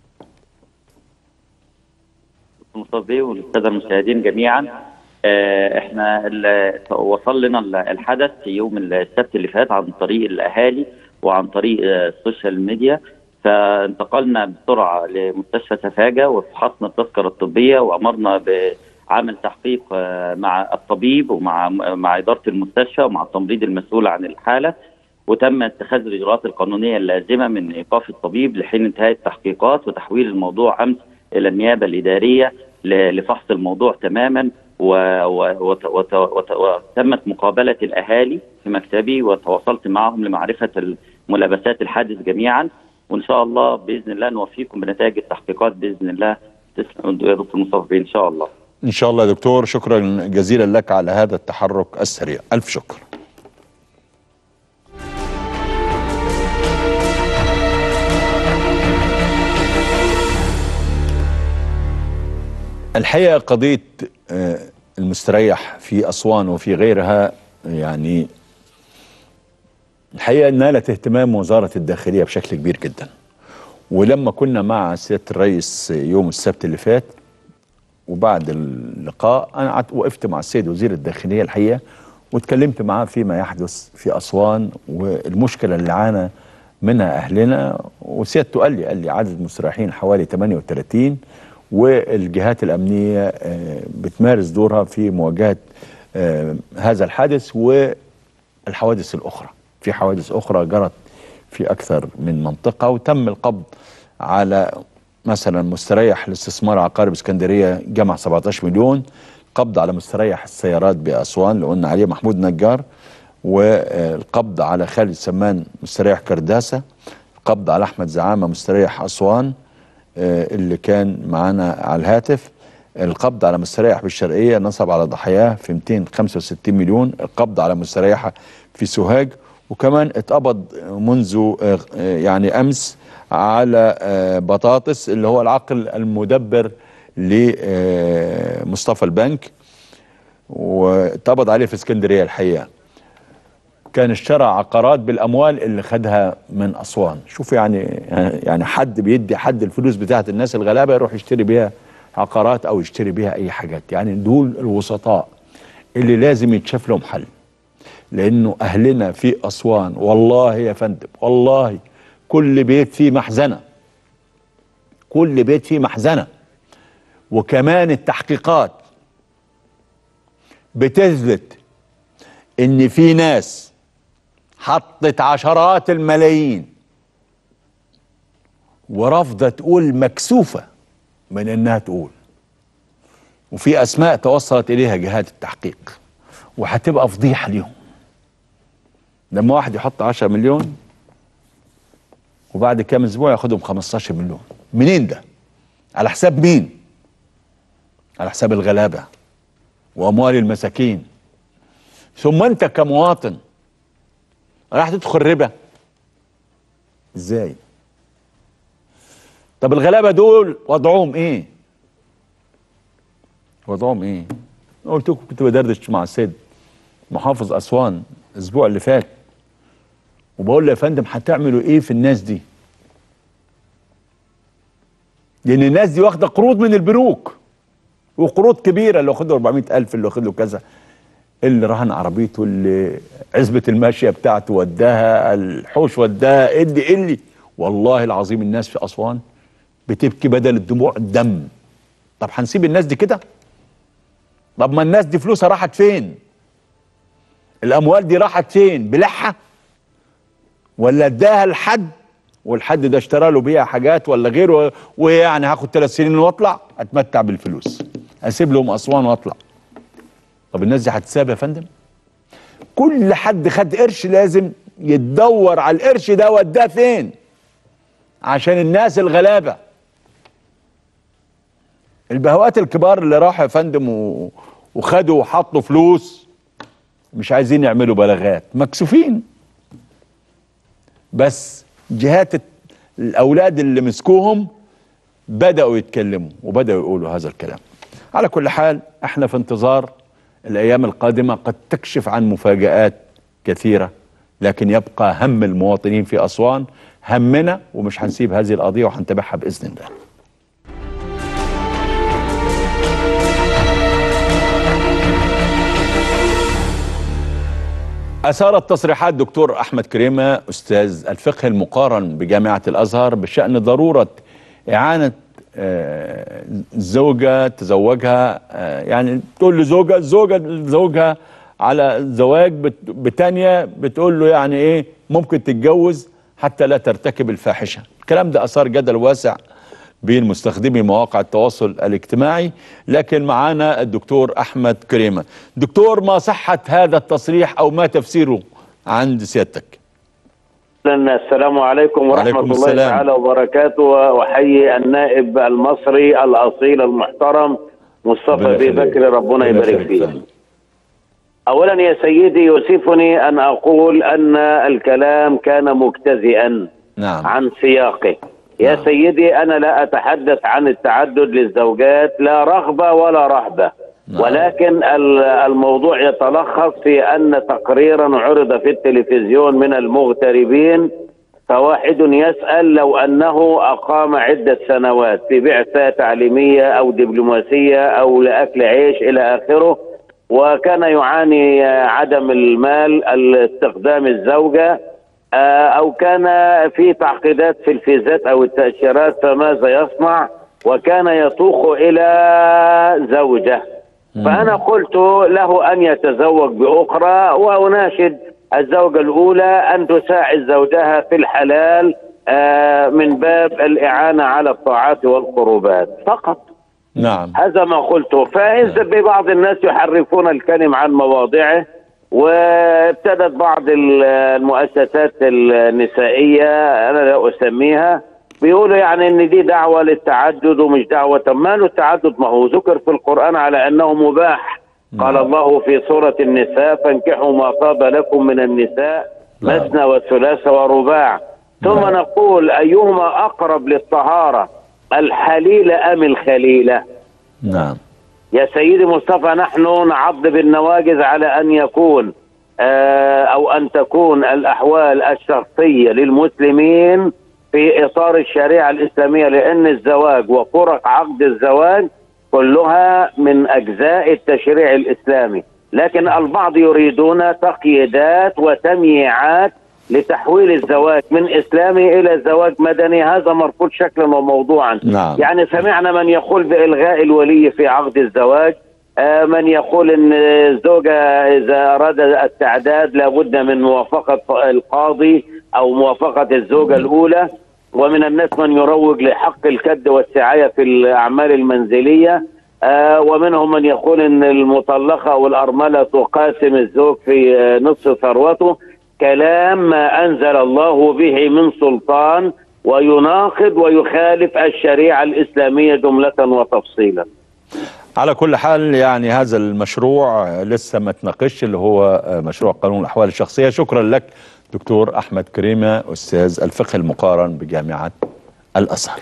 مصطفى بيه والساده المشاهدين جميعا آه، احنا ال- وصل لنا ال- الحدث في يوم السبت اللي فات عن طريق الاهالي وعن طريق آه، السوشيال ميديا فانتقلنا بسرعه لمستشفى سفاجه وفحصنا التذكره الطبيه وامرنا بعمل تحقيق آه، مع الطبيب ومع مع اداره المستشفى ومع التمريض المسؤول عن الحاله وتم اتخاذ الاجراءات القانونيه اللازمه من ايقاف الطبيب لحين انتهاء التحقيقات وتحويل الموضوع امس الى النيابه الاداريه ل- لفحص الموضوع تماما و- و- وت- وت- وت- وتمت مقابله الاهالي في مكتبي وتواصلت معهم لمعرفه ملابسات الحادث جميعا وان شاء الله باذن الله نوفيكم بنتائج التحقيقات باذن الله تسلم يا دكتور مصطفى بيه ان شاء الله ان شاء الله يا دكتور شكرا جزيلا لك على هذا التحرك السريع الف شكر الحقيقه قضيه آه، المستريح في اسوان وفي غيرها يعني الحقيقه نالت اهتمام وزاره الداخليه بشكل كبير جدا ولما كنا مع سياده الرئيس يوم السبت اللي فات وبعد اللقاء انا قعدت وقفت مع السيد وزير الداخليه الحقيقه واتكلمت معاه فيما يحدث في اسوان والمشكله اللي عانى منها اهلنا وسيادته قال لي قال لي عدد المستريحين حوالي 38 والجهات الامنيه آه، بتمارس دورها في مواجهه آه، هذا الحادث والحوادث الاخرى في حوادث اخرى جرت في اكثر من منطقه وتم القبض على مثلا مستريح لاستثمار عقارب اسكندريه جمع 17 مليون قبض على مستريح السيارات باسوان اللي قلنا عليه محمود نجار والقبض على خالد سمان مستريح كرداسه القبض على احمد زعامه مستريح اسوان آه، اللي كان معانا على الهاتف القبض على مستريح بالشرقيه نصب على ضحاياه في 265 مليون القبض على مستريحه في سوهاج وكمان اتقبض منذ آه، آه، يعني امس على آه، بطاطس اللي هو العقل المدبر لمصطفى البنك واتقبض عليه في اسكندريه الحقيقه كان اشترى عقارات بالاموال اللي خدها من اسوان شوف يعني يعني حد بيدي حد الفلوس بتاعت الناس الغلابه يروح يشتري بيها عقارات او يشتري بيها اي حاجات يعني دول الوسطاء اللي لازم يتشاف لهم حل لانه اهلنا في اسوان والله يا فندم والله كل بيت فيه محزنه كل بيت فيه محزنه وكمان التحقيقات بتثبت ان في ناس حطت عشرات الملايين ورافضه تقول مكسوفه من انها تقول وفي اسماء توصلت اليها جهات التحقيق وهتبقى فضيحه ليهم لما واحد يحط 10 مليون وبعد كام اسبوع ياخدهم 15 مليون منين ده على حساب مين على حساب الغلابه واموال المساكين ثم انت كمواطن راح تدخل ربا ازاي طب الغلابه دول وضعهم ايه وضعهم ايه أنا قلت لكم كنت بدردش مع السيد محافظ اسوان الاسبوع اللي فات وبقول له يا فندم هتعملوا ايه في الناس دي لان الناس دي واخده قروض من البنوك وقروض كبيره اللي واخد له 400000 اللي واخد له كذا اللي رهن عربيته اللي عزبه الماشيه بتاعته وداها الحوش وداها ادي اللي والله العظيم الناس في اسوان بتبكي بدل الدموع الدم طب هنسيب الناس دي كده طب ما الناس دي فلوسها راحت فين الاموال دي راحت فين بلحها ولا اداها لحد والحد ده اشترى له بيها حاجات ولا غيره ويعني هاخد ثلاث سنين واطلع اتمتع بالفلوس اسيب لهم اسوان واطلع طب الناس دي هتساب يا فندم كل حد خد قرش لازم يتدور على القرش ده وداه فين عشان الناس الغلابه البهوات الكبار اللي راحوا يا فندم و... وخدوا وحطوا فلوس مش عايزين يعملوا بلاغات مكسوفين بس جهات الت- الاولاد اللي مسكوهم بداوا يتكلموا وبداوا يقولوا هذا الكلام على كل حال احنا في انتظار الايام القادمه قد تكشف عن مفاجات كثيره لكن يبقى هم المواطنين في اسوان همنا ومش هنسيب هذه القضيه وهنتابعها باذن الله أثارت تصريحات دكتور أحمد كريمة أستاذ الفقه المقارن بجامعة الأزهر بشأن ضرورة إعانة آه، زوجة تزوجها آه، يعني تقول لزوجة زوجة لزوجها على زواج بت- بتانية بتقول له يعني إيه ممكن تتجوز حتى لا ترتكب الفاحشة الكلام ده أثار جدل واسع بين مستخدمي مواقع التواصل الاجتماعي لكن معانا الدكتور احمد كريمه دكتور ما صحه هذا التصريح او ما تفسيره عند سيادتك السلام عليكم ورحمة وعليكم الله السلام. تعالى وبركاته وأحيي النائب المصري الأصيل المحترم مصطفى ربنا بي يخليك. بكر ربنا يبارك يخليك فيه فندم. أولا يا سيدي يوسفني أن أقول أن الكلام كان مجتزئا نعم عن سياقه يا نعم. سيدي أنا لا أتحدث عن التعدد للزوجات لا رغبة ولا رهبة نعم. ولكن ال- الموضوع يتلخص في أن تقريرا عرض في التلفزيون من المغتربين فواحد يسأل لو أنه أقام عدة سنوات في بعثة تعليمية أو دبلوماسية أو لأكل عيش إلى آخره وكان يعاني آه، عدم المال استخدام الزوجة آه، أو كان في تعقيدات في الفيزات أو التأشيرات فماذا يصنع وكان يطوق إلى زوجة فأنا قلت له أن يتزوج بأخرى وأناشد الزوجة الأولى أن تساعد زوجها في الحلال آه، من باب الإعانة على الطاعات والقربات فقط نعم هذا ما قلته فإذا ببعض الناس يحرفون الكلم عن مواضعه وابتدت بعض ال- المؤسسات النسائية أنا لا أسميها بيقولوا يعني ان دي دعوة للتعدد ومش دعوة طب ماله التعدد ما هو ذكر في القرآن على انه مباح قال الله في سورة النساء فانكحوا ما طاب لكم من النساء نعم. مثنى وثلاث ورباع ثم نعم. نقول أيهما أقرب للطهارة الحليلة أم الخليلة نعم يا سيدي مصطفى نحن نعض بالنواجذ على ان يكون آه، او ان تكون الاحوال الشخصيه للمسلمين في اطار الشريعه الاسلاميه لان الزواج وفرق عقد الزواج كلها من اجزاء التشريع الاسلامي لكن البعض يريدون تقييدات وتمييعات لتحويل الزواج من اسلامي الى زواج مدني هذا مرفوض شكلا وموضوعا نعم. يعني سمعنا من يقول بإلغاء الولي في عقد الزواج آه، من يقول ان الزوجة اذا اراد التعداد لابد من موافقة القاضي او موافقة الزوجة الاولى ومن الناس من يروج لحق الكد والسعاية في الاعمال المنزلية آه ومنهم من يقول ان المطلقه والارمله تقاسم الزوج في آه نصف ثروته كلام ما انزل الله به من سلطان ويناقض ويخالف الشريعه الاسلاميه جمله وتفصيلا. على كل حال يعني هذا المشروع لسه ما تناقش اللي هو مشروع قانون الاحوال الشخصيه شكرا لك دكتور احمد كريمه استاذ الفقه المقارن بجامعه الازهر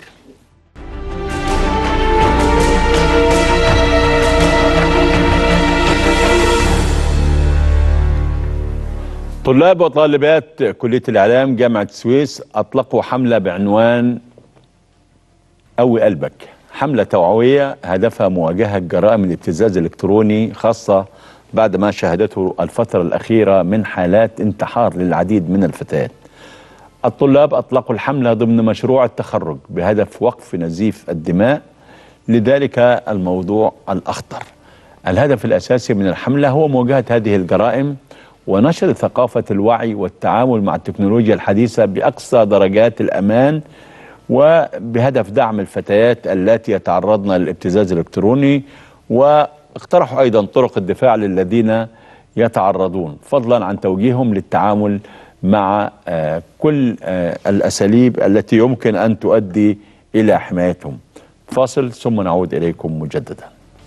طلاب وطالبات كليه الاعلام جامعه السويس اطلقوا حمله بعنوان قوي قلبك حملة توعوية هدفها مواجهة جرائم الابتزاز الإلكتروني خاصة بعد ما شهدته الفترة الأخيرة من حالات انتحار للعديد من الفتيات الطلاب أطلقوا الحملة ضمن مشروع التخرج بهدف وقف نزيف الدماء لذلك الموضوع الأخطر الهدف الأساسي من الحملة هو مواجهة هذه الجرائم ونشر ثقافة الوعي والتعامل مع التكنولوجيا الحديثة بأقصى درجات الأمان وبهدف دعم الفتيات التي يتعرضن للابتزاز الالكتروني واقترحوا ايضا طرق الدفاع للذين يتعرضون فضلا عن توجيههم للتعامل مع آه كل آه الاساليب التي يمكن ان تؤدي الى حمايتهم فاصل ثم نعود اليكم مجددا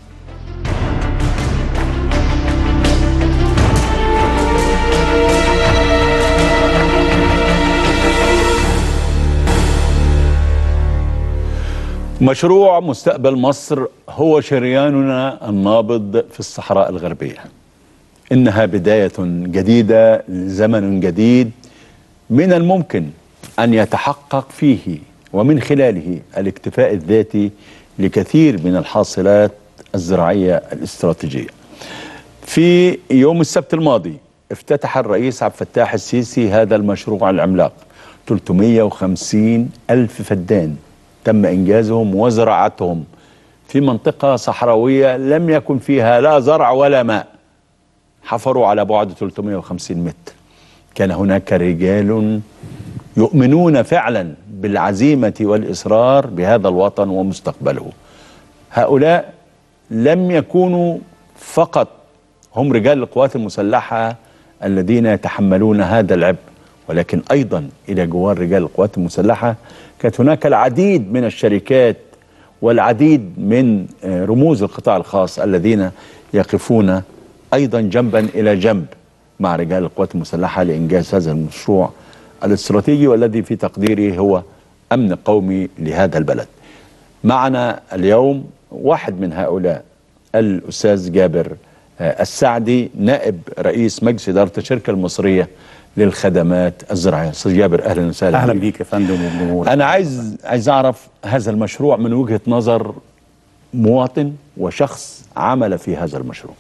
مشروع مستقبل مصر هو شرياننا النابض في الصحراء الغربية إنها بداية جديدة لزمن جديد من الممكن أن يتحقق فيه ومن خلاله الاكتفاء الذاتي لكثير من الحاصلات الزراعية الاستراتيجية في يوم السبت الماضي افتتح الرئيس عبد الفتاح السيسي هذا المشروع العملاق 350 ألف فدان تم إنجازهم وزراعتهم في منطقة صحراوية لم يكن فيها لا زرع ولا ماء حفروا على بعد 350 متر كان هناك رجال يؤمنون فعلا بالعزيمة والإصرار بهذا الوطن ومستقبله هؤلاء لم يكونوا فقط هم رجال القوات المسلحة الذين يتحملون هذا العبء ولكن أيضا إلى جوار رجال القوات المسلحة كانت هناك العديد من الشركات والعديد من رموز القطاع الخاص الذين يقفون أيضا جنبا إلى جنب مع رجال القوات المسلحة لإنجاز هذا المشروع الاستراتيجي والذي في تقديري هو أمن قومي لهذا البلد معنا اليوم واحد من هؤلاء الأستاذ جابر السعدي نائب رئيس مجلس إدارة الشركة المصرية للخدمات الزراعيه استاذ جابر اهلا وسهلا اهلا بيك يا فندم وبجمهورك انا عايز عايز اعرف هذا المشروع من وجهه نظر مواطن وشخص عمل في هذا المشروع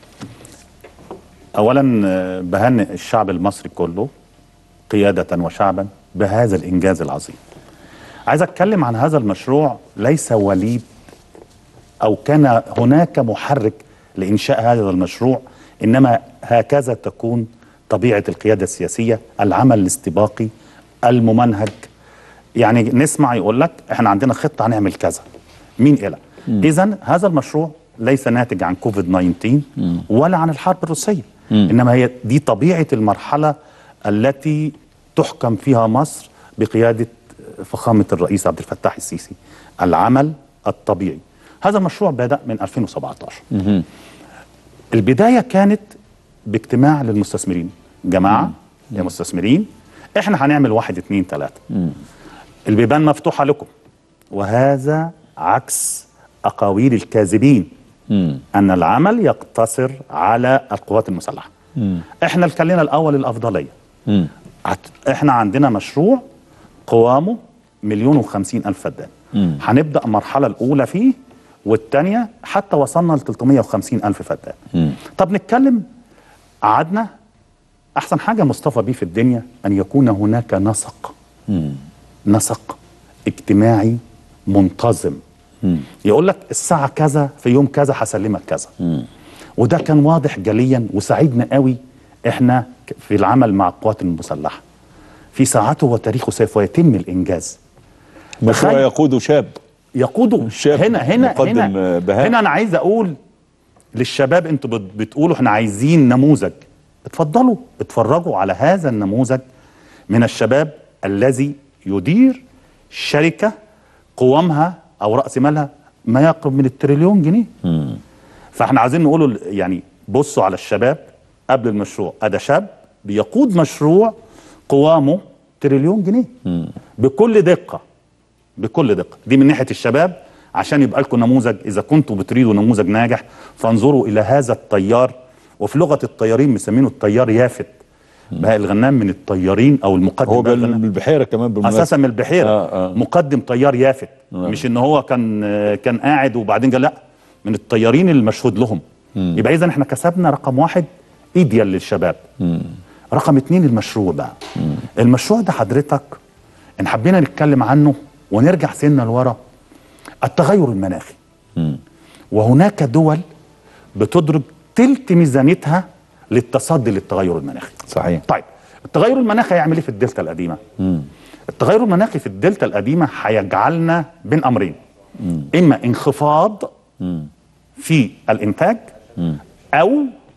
اولا بهنئ الشعب المصري كله قياده وشعبا بهذا الانجاز العظيم عايز اتكلم عن هذا المشروع ليس وليد او كان هناك محرك لانشاء هذا المشروع انما هكذا تكون طبيعه القياده السياسيه العمل الاستباقي الممنهج يعني نسمع يقول لك احنا عندنا خطه هنعمل كذا مين الى اذا هذا المشروع ليس ناتج عن كوفيد 19 مم. ولا عن الحرب الروسيه مم. انما هي دي طبيعه المرحله التي تحكم فيها مصر بقياده فخامه الرئيس عبد الفتاح السيسي العمل الطبيعي هذا المشروع بدا من 2017 مم. البدايه كانت باجتماع للمستثمرين جماعه مم. يا مستثمرين احنا هنعمل واحد اتنين تلاته مم. البيبان مفتوحه لكم وهذا عكس اقاويل الكاذبين مم. ان العمل يقتصر على القوات المسلحه مم. احنا خلينا الاول الافضليه مم. احنا عندنا مشروع قوامه مليون وخمسين الف فدان هنبدا المرحله الاولى فيه والثانيه حتى وصلنا ل 350 الف فدان مم. طب نتكلم قعدنا احسن حاجه مصطفى بيه في الدنيا ان يكون هناك نسق مم. نسق اجتماعي منتظم مم. يقول لك الساعه كذا في يوم كذا هسلمك كذا مم. وده كان واضح جليا وساعدنا قوي احنا في العمل مع القوات المسلحه في ساعته وتاريخه سوف يتم الانجاز مشروع يقوده شاب يقودوا شاب هنا هنا مقدم، هنا آه، بهاء. هنا انا عايز اقول للشباب انتوا بت- بتقولوا احنا عايزين نموذج اتفضلوا اتفرجوا على هذا النموذج من الشباب الذي يدير شركه قوامها او راس مالها ما يقرب من التريليون جنيه فاحنا عايزين نقوله ل- يعني بصوا على الشباب قبل المشروع ده شاب بيقود مشروع قوامه تريليون جنيه بكل دقه بكل دقه دي من ناحيه الشباب عشان يبقى لكم نموذج اذا كنتوا بتريدوا نموذج ناجح فانظروا الى هذا الطيار وفي لغه الطيارين مسمينه الطيار يافت بهاء الغنام من الطيارين او المقدم هو بهاء بال- الغنام. بالبحيره كمان بالمناسبه اساسا من البحيره آه، آه. مقدم طيار يافت آه. مش ان هو كان آه، كان قاعد وبعدين قال لا من الطيارين المشهود لهم يبقى اذا احنا كسبنا رقم واحد ايديال للشباب رقم اتنين المشروع بقى المشروع ده حضرتك ان حبينا نتكلم عنه ونرجع سنة لورا التغير المناخي وهناك دول بتدرج تلت ميزانيتها للتصدي للتغير المناخي صحيح طيب التغير المناخي هيعمل ايه في الدلتا القديمه التغير المناخي في الدلتا القديمه هيجعلنا بين امرين اما انخفاض في الانتاج او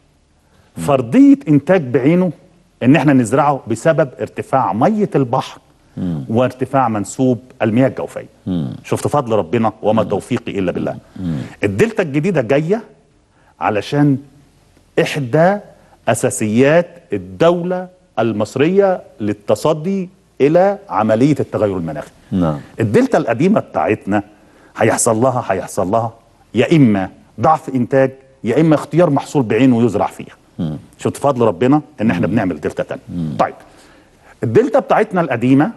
فرضيه انتاج بعينه ان احنا نزرعه بسبب ارتفاع ميه البحر وارتفاع منسوب المياه الجوفيه شفت فضل ربنا وما توفيقي الا بالله الدلتا الجديده جايه علشان احدى اساسيات الدوله المصريه للتصدي الى عمليه التغير المناخي نعم الدلتا القديمه بتاعتنا هيحصل لها هيحصل لها يا اما ضعف انتاج يا اما اختيار محصول بعينه يزرع فيها شفت فضل ربنا ان احنا بنعمل دلتا تاني طيب الدلتا بتاعتنا القديمه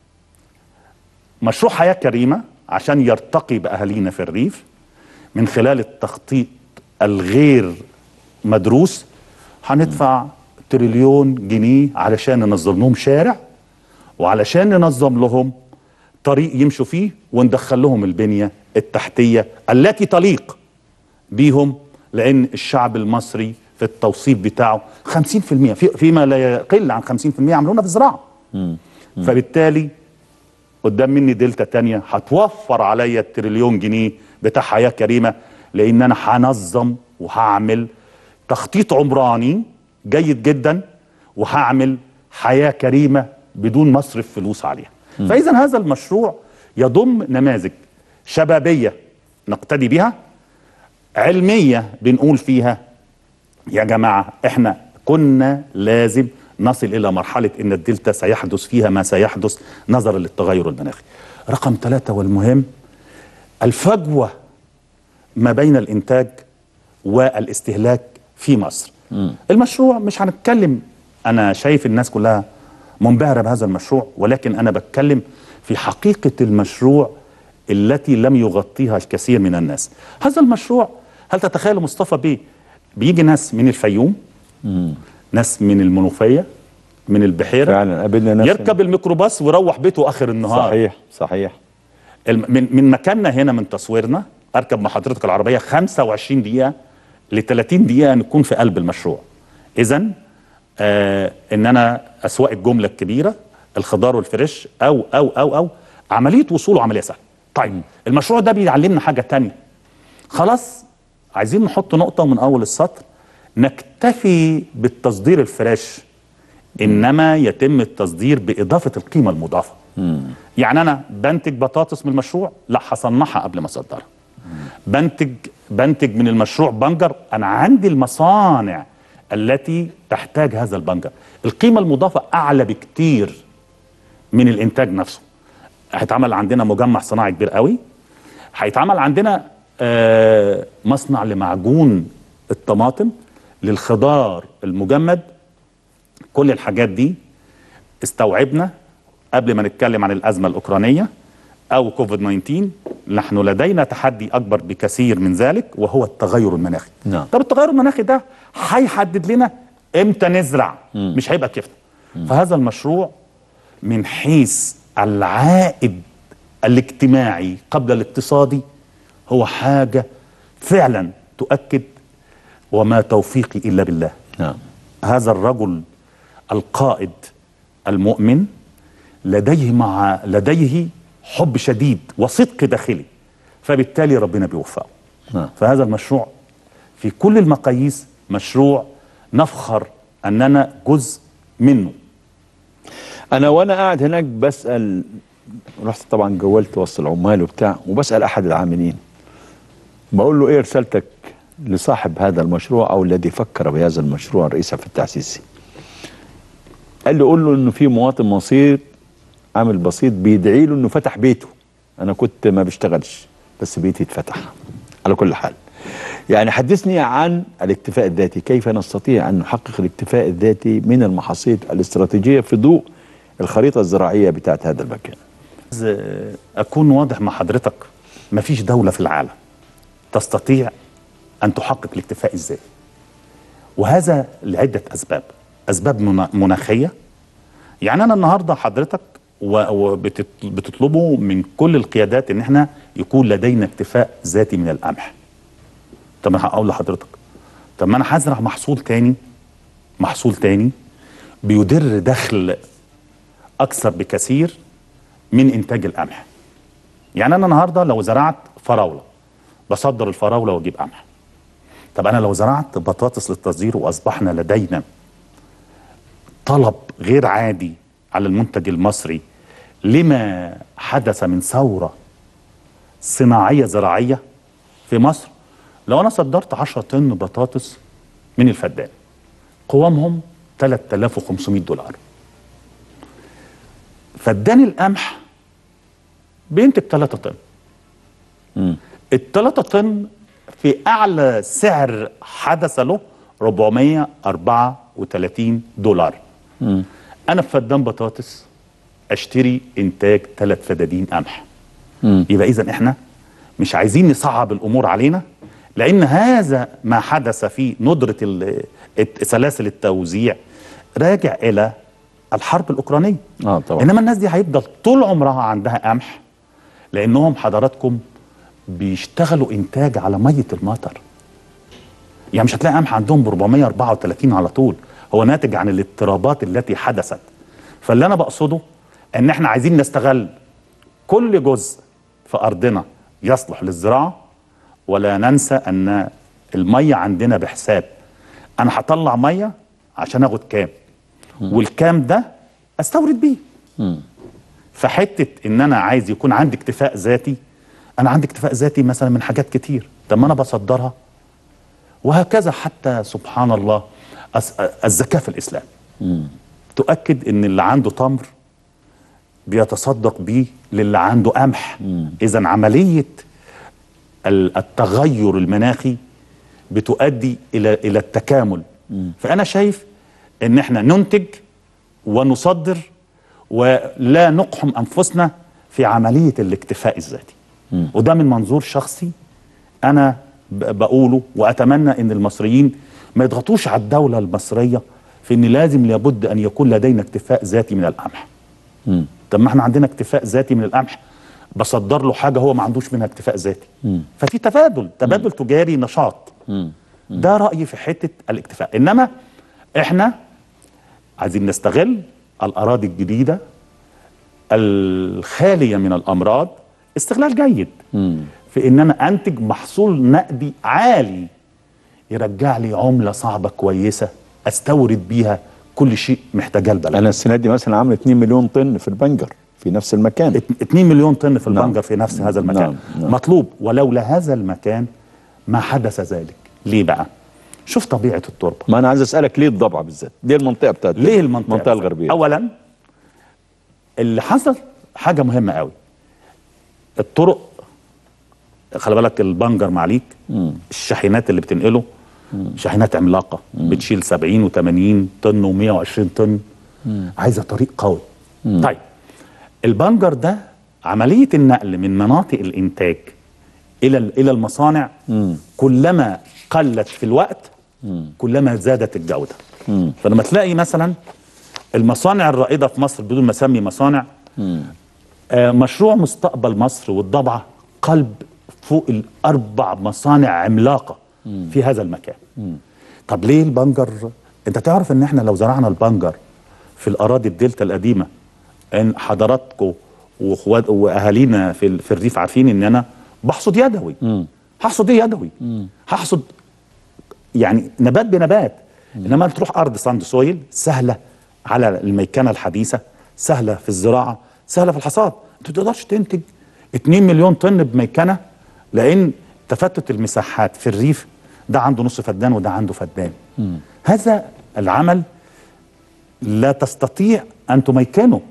مشروع حياه كريمه عشان يرتقي باهالينا في الريف من خلال التخطيط الغير مدروس هندفع تريليون جنيه علشان ننظم لهم شارع وعلشان ننظم لهم طريق يمشوا فيه وندخل لهم البنية التحتية التي تليق بيهم لأن الشعب المصري في التوصيف بتاعه 50% في فيما لا يقل عن 50% عملونا في الزراعة فبالتالي قدام مني دلتا تانية هتوفر عليا التريليون جنيه بتاع حياة كريمة لأن أنا هنظم وهعمل تخطيط عمراني جيد جدا وهعمل حياة كريمة بدون مصرف فلوس عليها فإذا هذا المشروع يضم نماذج شبابية نقتدي بها علمية بنقول فيها يا جماعة احنا كنا لازم نصل إلى مرحلة إن الدلتا سيحدث فيها ما سيحدث نظرا للتغير المناخي رقم ثلاثة والمهم الفجوة ما بين الإنتاج والاستهلاك في مصر المشروع مش هنتكلم أنا شايف الناس كلها منبهرة بهذا المشروع ولكن أنا بتكلم في حقيقة المشروع التي لم يغطيها الكثير من الناس هذا المشروع هل تتخيل مصطفى بيه بيجي ناس من الفيوم ناس من المنوفية من البحيرة فعلا قابلنا ناس يركب الميكروباص ويروح بيته آخر النهار صحيح صحيح الم- من من مكاننا هنا من تصويرنا اركب مع حضرتك العربيه 25 دقيقه ل 30 دقيقه نكون في قلب المشروع اذا آه ان انا اسواق الجمله الكبيره الخضار والفريش او او او او عمليه وصوله عمليه سهله طيب المشروع ده بيعلمنا حاجه تانية خلاص عايزين نحط نقطه من اول السطر نكتفي بالتصدير الفريش انما يتم التصدير باضافه القيمه المضافه يعني انا بنتج بطاطس من المشروع لا هصنعها قبل ما اصدرها بنتج بنتج من المشروع بنجر انا عندي المصانع التي تحتاج هذا البنجر القيمه المضافه اعلى بكتير من الانتاج نفسه هيتعمل عندنا مجمع صناعي كبير قوي هيتعمل عندنا آه مصنع لمعجون الطماطم للخضار المجمد كل الحاجات دي استوعبنا قبل ما نتكلم عن الأزمة الأوكرانية أو كوفيد 19 نحن لدينا تحدي أكبر بكثير من ذلك وهو التغير المناخي نعم. طب التغير المناخي ده هيحدد لنا امتى نزرع مش هيبقى كده فهذا المشروع من حيث العائد الاجتماعي قبل الاقتصادي هو حاجة فعلا تؤكد وما توفيقي إلا بالله نعم هذا الرجل القائد المؤمن لديه مع لديه حب شديد وصدق داخلي فبالتالي ربنا بيوفقه نعم. فهذا المشروع في كل المقاييس مشروع نفخر اننا جزء منه انا وانا قاعد هناك بسال رحت طبعا جولت وسط العمال وبتاع وبسال احد العاملين بقول له ايه رسالتك لصاحب هذا المشروع او الذي فكر بهذا المشروع الرئيس عبد الفتاح السيسي قال لي قول له انه في مواطن مصير عامل بسيط بيدعي له انه فتح بيته انا كنت ما بشتغلش بس بيتي اتفتح على كل حال يعني حدثني عن الاكتفاء الذاتي كيف نستطيع ان نحقق الاكتفاء الذاتي من المحاصيل الاستراتيجيه في ضوء الخريطه الزراعيه بتاعت هذا المكان عايز اكون واضح مع حضرتك مفيش دوله في العالم تستطيع ان تحقق الاكتفاء الذاتي وهذا لعده اسباب اسباب منا- مناخيه يعني انا النهارده حضرتك وبتطلبوا من كل القيادات ان احنا يكون لدينا اكتفاء ذاتي من القمح طب انا هقول لحضرتك طب ما انا هزرع محصول تاني محصول تاني بيدر دخل اكثر بكثير من انتاج القمح يعني انا النهارده لو زرعت فراوله بصدر الفراوله واجيب قمح طب انا لو زرعت بطاطس للتصدير واصبحنا لدينا طلب غير عادي على المنتج المصري لما حدث من ثوره صناعيه زراعيه في مصر لو انا صدرت 10 طن بطاطس من الفدان قوامهم 3500 دولار فدان القمح بينتج 3 طن الثلاثة طن في أعلى سعر حدث له 434 دولار أنا في فدان بطاطس أشتري إنتاج ثلاث فدادين قمح يبقى إذا إحنا مش عايزين نصعب الأمور علينا لأن هذا ما حدث في ندرة ال- الت- سلاسل التوزيع راجع إلى الحرب الأوكرانية اه طبعا انما الناس دي هيفضل طول عمرها عندها قمح لانهم حضراتكم بيشتغلوا انتاج على ميه المطر يعني مش هتلاقي قمح عندهم ب 434 على طول هو ناتج عن الاضطرابات التي حدثت فاللي انا بقصده ان احنا عايزين نستغل كل جزء في ارضنا يصلح للزراعه ولا ننسى ان الميه عندنا بحساب انا هطلع ميه عشان اخد كام والكام ده استورد بيه فحته ان انا عايز يكون عندي اكتفاء ذاتي انا عندي اكتفاء ذاتي مثلا من حاجات كتير طب ما انا بصدرها وهكذا حتى سبحان الله أس- الزكاه في الاسلام تؤكد ان اللي عنده تمر بيتصدق بيه للي عنده قمح اذا عمليه ال- التغير المناخي بتؤدي الى الى التكامل فانا شايف ان احنا ننتج ونصدر ولا نقحم انفسنا في عمليه الاكتفاء الذاتي وده من منظور شخصي انا ب- بقوله واتمنى ان المصريين ما يضغطوش على الدوله المصريه في ان لازم لابد ان يكون لدينا اكتفاء ذاتي من القمح طب ما احنا عندنا اكتفاء ذاتي من القمح بصدر له حاجه هو ما عندوش منها اكتفاء ذاتي ففي تبادل تبادل تجاري نشاط ده رايي في حته الاكتفاء انما احنا عايزين نستغل الاراضي الجديده الخاليه من الامراض استغلال جيد في ان انا انتج محصول نقدي عالي يرجع لي عمله صعبه كويسه استورد بيها كل شيء محتاجاه البلد انا السنه دي مثلا عامل 2 مليون طن في البنجر في نفس المكان 2 مليون طن في نعم. البنجر في نفس هذا المكان نعم، نعم. مطلوب ولولا هذا المكان ما حدث ذلك ليه بقى شوف طبيعه التربه ما انا عايز اسالك ليه الضبع بالذات ليه المنطقه بتاعت ليه المنطقه المنطقه الغربيه اولا اللي حصل حاجه مهمه قوي الطرق خلي بالك البنجر معليك الشاحنات اللي بتنقله شاحنات عملاقه بتشيل 70 و80 طن و120 طن عايزه طريق قوي طيب البنجر ده عمليه النقل من مناطق الانتاج الى الى المصانع كلما قلت في الوقت كلما زادت الجوده فلما تلاقي مثلا المصانع الرائده في مصر بدون ما اسمي مصانع آه، مشروع مستقبل مصر والضبعه قلب فوق الاربع مصانع عملاقه في هذا المكان طب ليه البنجر انت تعرف ان احنا لو زرعنا البنجر في الاراضي الدلتا القديمه ان حضراتكم واخوات واهالينا في ال- في الريف عارفين ان انا بحصد يدوي هحصد ايه يدوي هحصد يعني نبات بنبات انما تروح ارض ساند سويل سهله على الميكنه الحديثه سهله في الزراعه سهله في الحصاد انت ما تقدرش تنتج 2 مليون طن بميكنه لان تفتت المساحات في الريف ده عنده نص فدان وده عنده فدان هذا العمل لا تستطيع ان تميكنه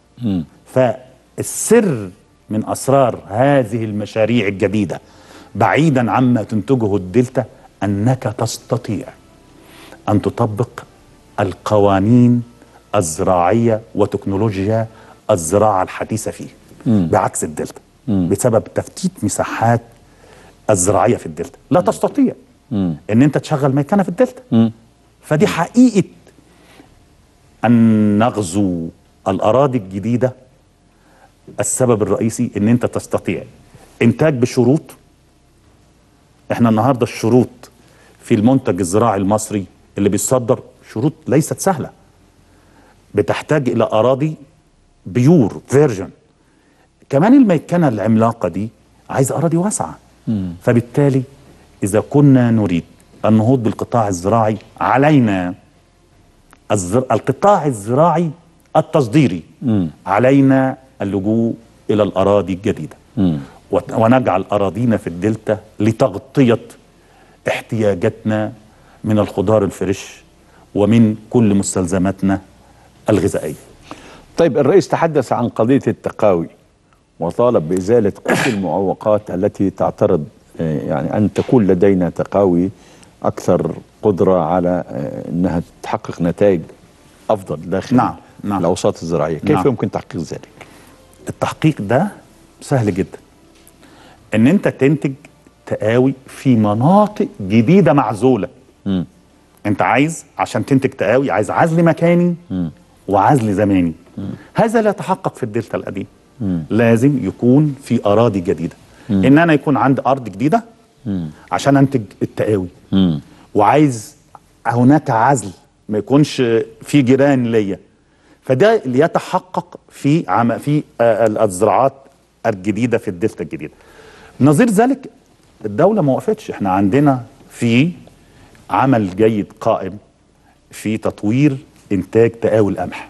فالسر من اسرار هذه المشاريع الجديده بعيدا عما تنتجه الدلتا انك تستطيع ان تطبق القوانين الزراعيه وتكنولوجيا الزراعه الحديثه فيه بعكس الدلتا بسبب تفتيت مساحات الزراعيه في الدلتا لا تستطيع ان انت تشغل ميكنه في الدلتا فدي حقيقه ان نغزو الاراضي الجديده السبب الرئيسي ان انت تستطيع انتاج بشروط احنا النهارده الشروط في المنتج الزراعي المصري اللي بيتصدر شروط ليست سهله بتحتاج الى اراضي بيور فيرجن كمان الميكنه العملاقه دي عايز اراضي واسعه فبالتالي اذا كنا نريد النهوض بالقطاع الزراعي علينا الزر... القطاع الزراعي التصديري علينا اللجوء الى الاراضي الجديده وت- ونجعل اراضينا في الدلتا لتغطيه احتياجاتنا من الخضار الفريش ومن كل مستلزماتنا الغذائيه طيب الرئيس تحدث عن قضية التقاوي وطالب بإزالة كل المعوقات التي تعترض آه، يعني أن تكون لدينا تقاوي أكثر قدرة على آه، أنها تحقق نتائج أفضل داخل نعم، نعم. الأوساط الزراعية كيف نعم. يمكن تحقيق ذلك؟ التحقيق ده سهل جدا ان انت تنتج تقاوي في مناطق جديده معزوله مم. انت عايز عشان تنتج تقاوي عايز عزل مكاني وعزل زماني هذا لا يتحقق في الدلتا القديم لازم يكون في اراضي جديده ان انا يكون عندي ارض جديده عشان انتج التقاوي وعايز هناك عزل ما يكونش في جيران ليا فده اللي يتحقق في عم في آه، ال- الزراعات الجديده في الدلتا الجديده نظير ذلك الدوله ما وقفتش احنا عندنا في عمل جيد قائم في تطوير انتاج تقاوي القمح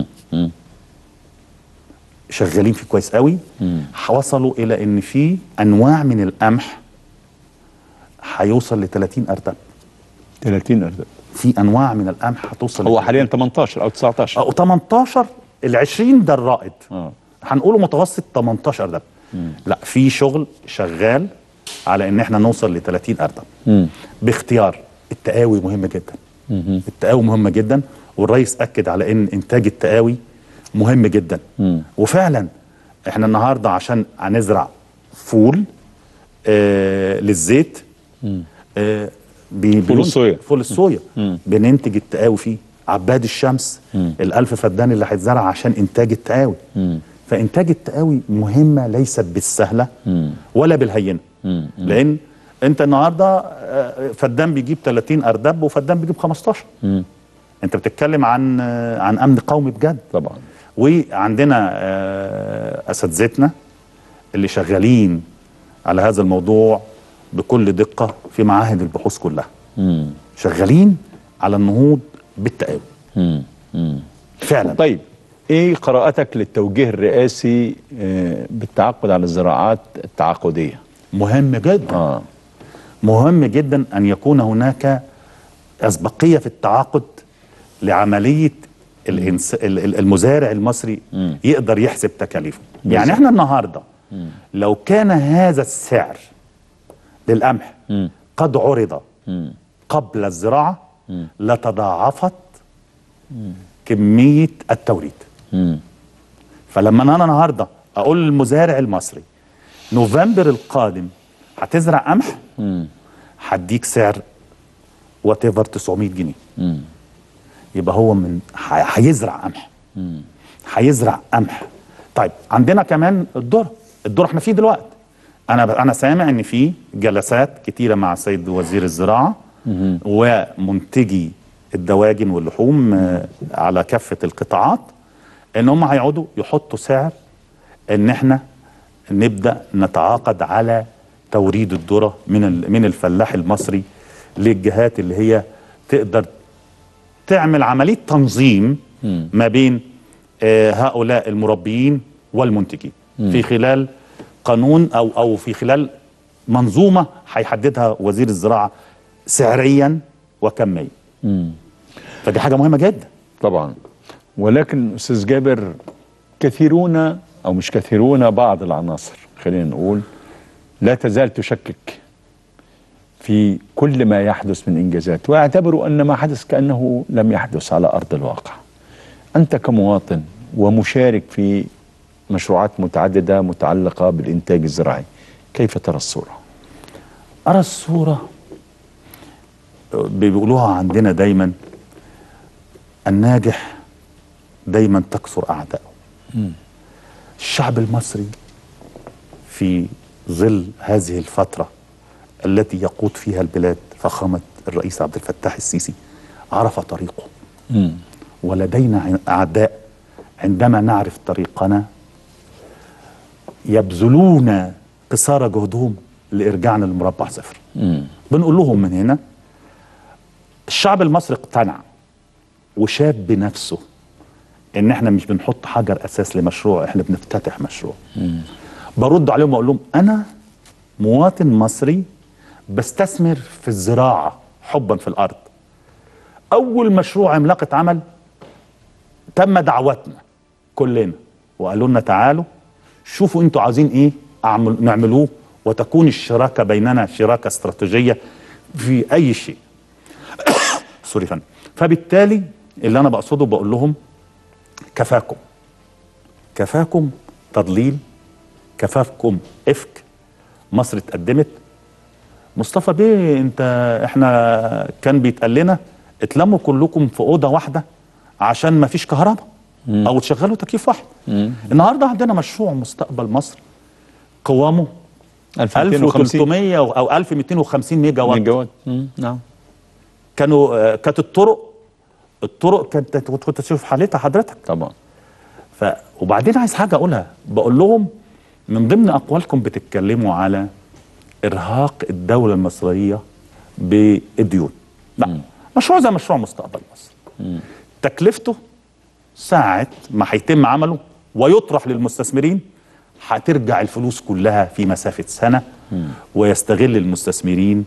شغالين فيه كويس قوي وصلوا الى ان في انواع من القمح هيوصل ل 30 اردب 30 أردب في انواع من القمح هتوصل هو ل حاليا 18 أو 19 او 18 ال 20 ده الرائد آه. هنقوله متوسط 18 اردب لا في شغل شغال على ان احنا نوصل ل 30 اردب باختيار التقاوي مهمه جدا التقاوي مهمه جدا والرئيس اكد على ان انتاج التقاوي مهم جدا وفعلا احنا النهارده عشان هنزرع فول آه للزيت آه بي- فول بننتج- الصويا. فول الصويا بننتج التقاوي فيه عباد الشمس الألف فدان اللي هيتزرع عشان إنتاج التقاوي فإنتاج التقاوي مهمة ليست بالسهلة ولا بالهينة لأن أنت النهاردة آه، فدان بيجيب 30 أردب وفدان بيجيب 15 أنت بتتكلم عن آه، عن أمن قومي بجد طبعا وعندنا آه، اساتذتنا اللي شغالين على هذا الموضوع بكل دقه في معاهد البحوث كلها شغالين على النهوض بالتقاوي فعلا طيب ايه قراءتك للتوجيه الرئاسي آه، بالتعاقد على الزراعات التعاقديه مهم جدا اه مهم جدا ان يكون هناك اسبقيه في التعاقد لعمليه الإنس... ال- ال- المزارع المصري يقدر يحسب تكاليفه يعني احنا النهارده لو كان هذا السعر للقمح قد عرض قبل الزراعه لتضاعفت كميه التوريد فلما انا النهارده اقول للمزارع المصري نوفمبر القادم هتزرع قمح هديك سعر وات ايفر 900 جنيه يبقى هو من ح- هيزرع قمح هيزرع قمح طيب عندنا كمان الذره الذره احنا فيه دلوقتي انا انا سامع ان في جلسات كتيره مع السيد وزير الزراعه ومنتجي الدواجن واللحوم آه، على كافه القطاعات ان هم هيقعدوا يحطوا سعر ان احنا نبدا نتعاقد على توريد الذره من ال- من الفلاح المصري للجهات اللي هي تقدر تعمل عمليه تنظيم ما بين آه، هؤلاء المربيين والمنتجين في خلال قانون او او في خلال منظومه هيحددها وزير الزراعه سعريا وكميا فدي حاجه مهمه جدا طبعا ولكن استاذ جابر كثيرون او مش كثيرون بعض العناصر خلينا نقول لا تزال تشكك في كل ما يحدث من انجازات ويعتبروا ان ما حدث كانه لم يحدث على ارض الواقع. انت كمواطن ومشارك في مشروعات متعدده متعلقه بالانتاج الزراعي كيف ترى الصوره؟ أرى الصورة بيقولوها عندنا دايما الناجح دايما تكثر أعداؤه الشعب المصري في ظل هذه الفترة التي يقود فيها البلاد فخامة الرئيس عبد الفتاح السيسي عرف طريقه ولدينا أعداء عندما نعرف طريقنا يبذلون قصارى جهدهم لإرجاعنا لمربع صفر بنقول لهم من هنا الشعب المصري اقتنع وشاف بنفسه ان احنا مش بنحط حجر اساس لمشروع احنا بنفتتح مشروع برد عليهم واقول لهم انا مواطن مصري بستثمر في الزراعه حبا في الارض اول مشروع عملاق اتعمل تم دعوتنا كلنا وقالوا لنا تعالوا شوفوا انتوا عايزين ايه أعمل نعملوه وتكون الشراكه بيننا شراكه استراتيجيه في اي شيء سوري فن فبالتالي اللي انا بقصده بقول لهم كفاكم كفاكم تضليل كفاكم افك مصر اتقدمت مصطفى بيه انت احنا كان بيتقال لنا اتلموا كلكم في اوضه واحده عشان ما فيش كهرباء او تشغلوا تكييف واحد النهارده عندنا مشروع مستقبل مصر قوامه 1300 او 1250 ميجا وات ميجا وات مم، نعم كانوا آه، كانت الطرق الطرق كانت كنت تشوف حالتها حضرتك طبعا ف وبعدين عايز حاجه اقولها بقول لهم من ضمن اقوالكم بتتكلموا على ارهاق الدوله المصريه بالديون لا مشروع زي مشروع مستقبل مصر تكلفته ساعة ما هيتم عمله ويطرح للمستثمرين هترجع الفلوس كلها في مسافة سنة ويستغل المستثمرين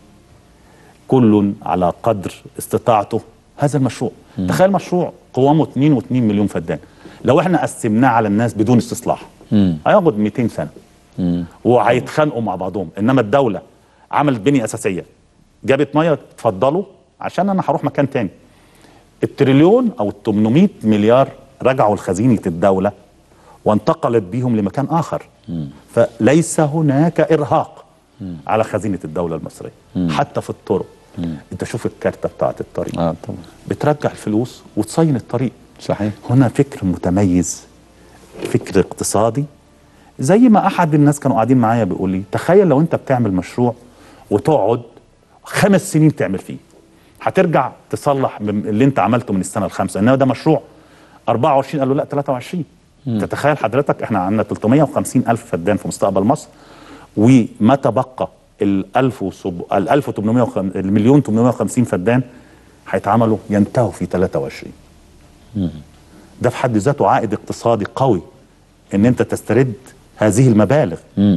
كل على قدر استطاعته هذا المشروع تخيل مشروع قوامه 2 و2 مليون فدان لو احنا قسمناه على الناس بدون استصلاح هياخد 200 سنه وهيتخانقوا مع بعضهم انما الدوله عملت بنيه اساسيه جابت ميه اتفضلوا عشان انا هروح مكان تاني التريليون او ال 800 مليار رجعوا لخزينه الدوله وانتقلت بيهم لمكان اخر فليس هناك ارهاق على خزينه الدوله المصريه حتى في الطرق انت شوف الكارته بتاعت الطريق اه طبعا بترجع الفلوس وتصين الطريق صحيح هنا فكر متميز فكر اقتصادي زي ما احد الناس كانوا قاعدين معايا بيقول لي تخيل لو انت بتعمل مشروع وتقعد خمس سنين تعمل فيه هترجع تصلح من اللي انت عملته من السنه الخامسه انما ده مشروع 24 قالوا لا 23 تتخيل حضرتك احنا عندنا 350 الف فدان في مستقبل مصر وما تبقى ال 1000 وسب... ال 1800 وخم... المليون 850 فدان هيتعملوا ينتهوا في 23 ده في حد ذاته عائد اقتصادي قوي ان انت تسترد هذه المبالغ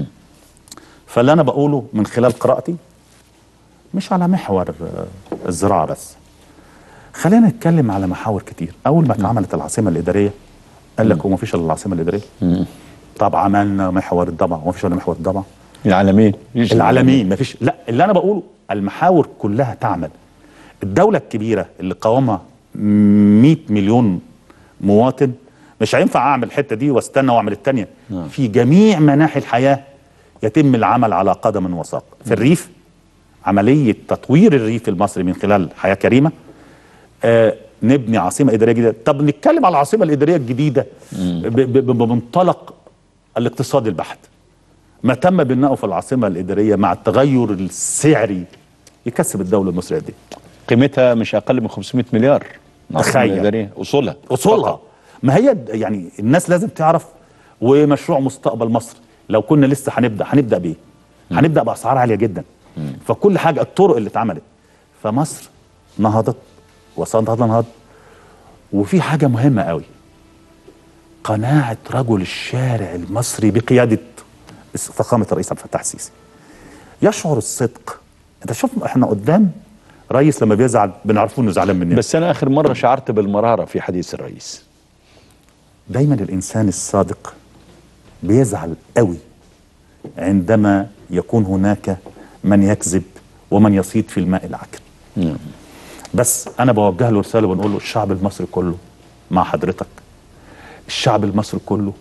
فاللي انا بقوله من خلال قراءتي مش على محور آه، الزراعه بس خلينا نتكلم على محاور كتير اول ما اتعملت العاصمه الاداريه قال لك هو ما فيش الا العاصمه الاداريه طب عملنا محور الضبع وما فيش الا محور الضبع العالمين العالمين ما فيش لا اللي انا بقوله المحاور كلها تعمل الدوله الكبيره اللي قوامها 100 مليون مواطن مش هينفع اعمل الحته دي واستنى واعمل الثانيه نعم. في جميع مناحي الحياه يتم العمل على قدم وساق في الريف عمليه تطوير الريف المصري من خلال حياه كريمه آه نبني عاصمه اداريه جديده طب نتكلم على العاصمه الاداريه الجديده ب- ب- ب- بمنطلق الاقتصاد البحت ما تم بناؤه في العاصمه الاداريه مع التغير السعري يكسب الدوله المصريه دي قيمتها مش اقل من 500 مليار العاصمة تخيل. الإدارية. اصولها اصولها ما هي د- يعني الناس لازم تعرف ومشروع مستقبل مصر لو كنا لسه هنبدا هنبدا بايه هنبدا باسعار عاليه جدا فكل حاجه الطرق اللي اتعملت فمصر نهضت وستنهض وفي حاجه مهمه قوي قناعه رجل الشارع المصري بقياده فخامه الرئيس عبد الفتاح السيسي يشعر الصدق انت شوف احنا قدام رئيس لما بيزعل بنعرفه انه زعلان مننا بس انا اخر مره شعرت بالمراره في حديث الرئيس دايما الانسان الصادق بيزعل قوي عندما يكون هناك من يكذب ومن يصيد في الماء العكر نعم. بس انا بوجه له رساله وبنقول له الشعب المصري كله مع حضرتك الشعب المصري كله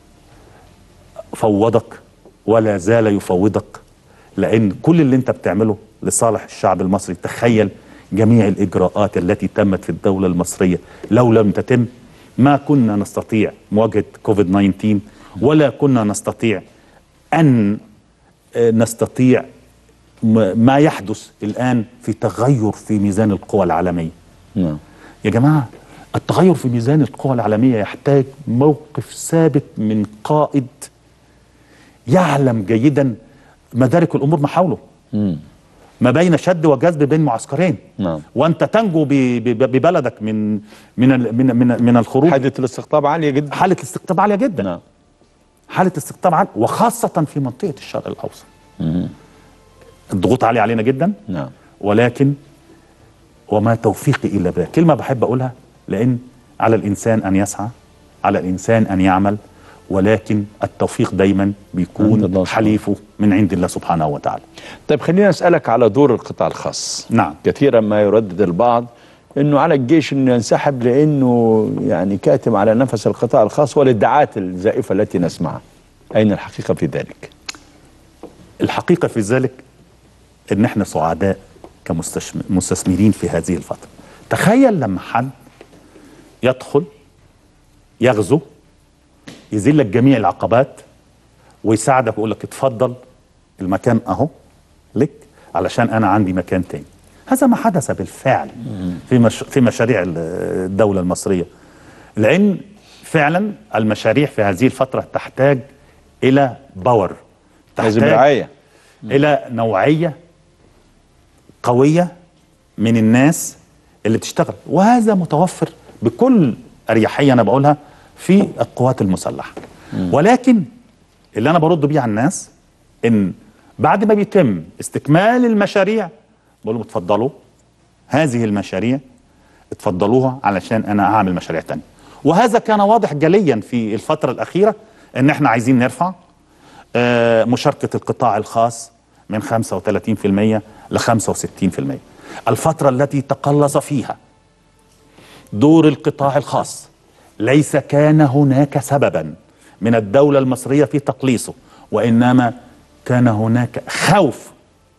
فوضك ولا زال يفوضك لان كل اللي انت بتعمله لصالح الشعب المصري تخيل جميع الاجراءات التي تمت في الدوله المصريه لو لم تتم ما كنا نستطيع مواجهه كوفيد 19 ولا كنا نستطيع ان آه، نستطيع م- ما يحدث الان في تغير في ميزان القوى العالميه نعم يا جماعه التغير في ميزان القوى العالميه يحتاج موقف ثابت من قائد يعلم جيدا مدارك الامور ما حوله مم. ما بين شد وجذب بين معسكرين نعم وانت تنجو ب- ب- ببلدك من من ال- من من, من الخروج حاله الاستقطاب عاليه جدا حاله الاستقطاب عاليه جدا نعم حاله استقطاب عاليه وخاصه في منطقه الشرق الاوسط مم. الضغوط عاليه علينا جدا نعم ولكن وما توفيقي الا بالله كلمه بحب اقولها لان على الانسان ان يسعى على الانسان ان يعمل ولكن التوفيق دايما عند الله بيكون سبحانه. حليفه من عند الله سبحانه وتعالى طيب خلينا اسالك على دور القطاع الخاص نعم كثيرا ما يردد البعض انه على الجيش انه ينسحب لانه يعني كاتم على نفس القطاع الخاص والادعاءات الزائفه التي نسمعها اين الحقيقه في ذلك الحقيقه في ذلك ان احنا سعداء كمستثمرين في هذه الفتره تخيل لما حد يدخل يغزو يزيل لك جميع العقبات ويساعدك ويقول لك اتفضل المكان اهو لك علشان انا عندي مكان تاني هذا ما حدث بالفعل في مش في مشاريع ال- الدوله المصريه لان فعلا المشاريع في هذه الفتره تحتاج الى باور لازم رعايه الى نوعيه قويه من الناس اللي بتشتغل وهذا متوفر بكل اريحيه انا بقولها في القوات المسلحه ولكن اللي انا برد بيه على الناس ان بعد ما بيتم استكمال المشاريع بقول لهم اتفضلوا هذه المشاريع اتفضلوها علشان انا هعمل مشاريع تانية وهذا كان واضح جليا في الفتره الاخيره ان احنا عايزين نرفع آه، مشاركة القطاع الخاص من 35% ل 65% الفترة التي تقلص فيها دور القطاع الخاص ليس كان هناك سببا من الدولة المصرية في تقليصه وإنما كان هناك خوف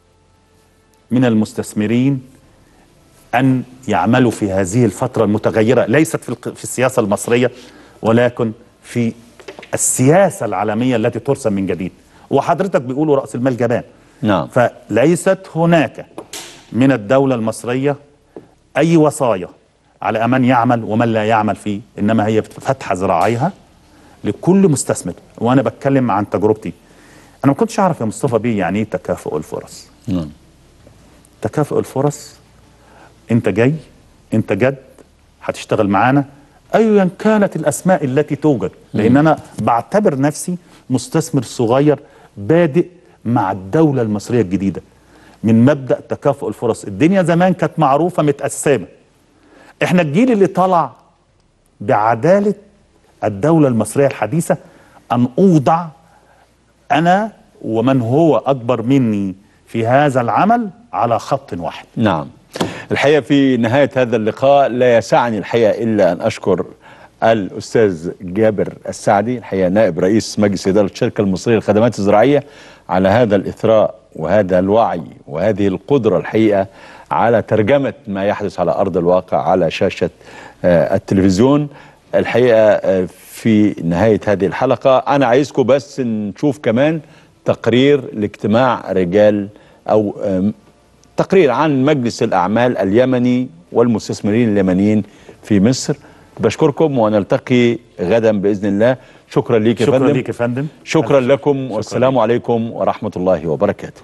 من المستثمرين أن يعملوا في هذه الفترة المتغيرة ليست في, الق- في السياسة المصرية ولكن في السياسة العالمية التي ترسم من جديد وحضرتك بيقولوا رأس المال جبان نعم فليست هناك من الدولة المصرية أي وصايا على من يعمل ومن لا يعمل فيه إنما هي فتح ذراعيها لكل مستثمر وأنا بتكلم عن تجربتي أنا ما كنتش أعرف يا مصطفى بيه يعني إيه تكافؤ الفرص نعم تكافؤ الفرص انت جاي انت جد هتشتغل معانا ايا كانت الاسماء التي توجد لان انا بعتبر نفسي مستثمر صغير بادئ مع الدوله المصريه الجديده من مبدا تكافؤ الفرص الدنيا زمان كانت معروفه متقسمه احنا الجيل اللي طلع بعداله الدوله المصريه الحديثه ان اوضع انا ومن هو اكبر مني في هذا العمل على خط واحد نعم الحقيقة في نهاية هذا اللقاء لا يسعني الحقيقة إلا أن أشكر الأستاذ جابر السعدي الحقيقة نائب رئيس مجلس إدارة الشركة المصرية للخدمات الزراعية على هذا الإثراء وهذا الوعي وهذه القدرة الحقيقة على ترجمة ما يحدث على أرض الواقع على شاشة آه، التلفزيون الحقيقة آه، في نهاية هذه الحلقة أنا عايزكم بس نشوف كمان تقرير لاجتماع رجال أو آم، تقرير عن مجلس الأعمال اليمني والمستثمرين اليمنيين في مصر بشكركم ونلتقي غدا بإذن الله شكرا ليك يا شكرا فندم ليك يا فندم شكرا ألف لكم والسلام عليكم ورحمه الله وبركاته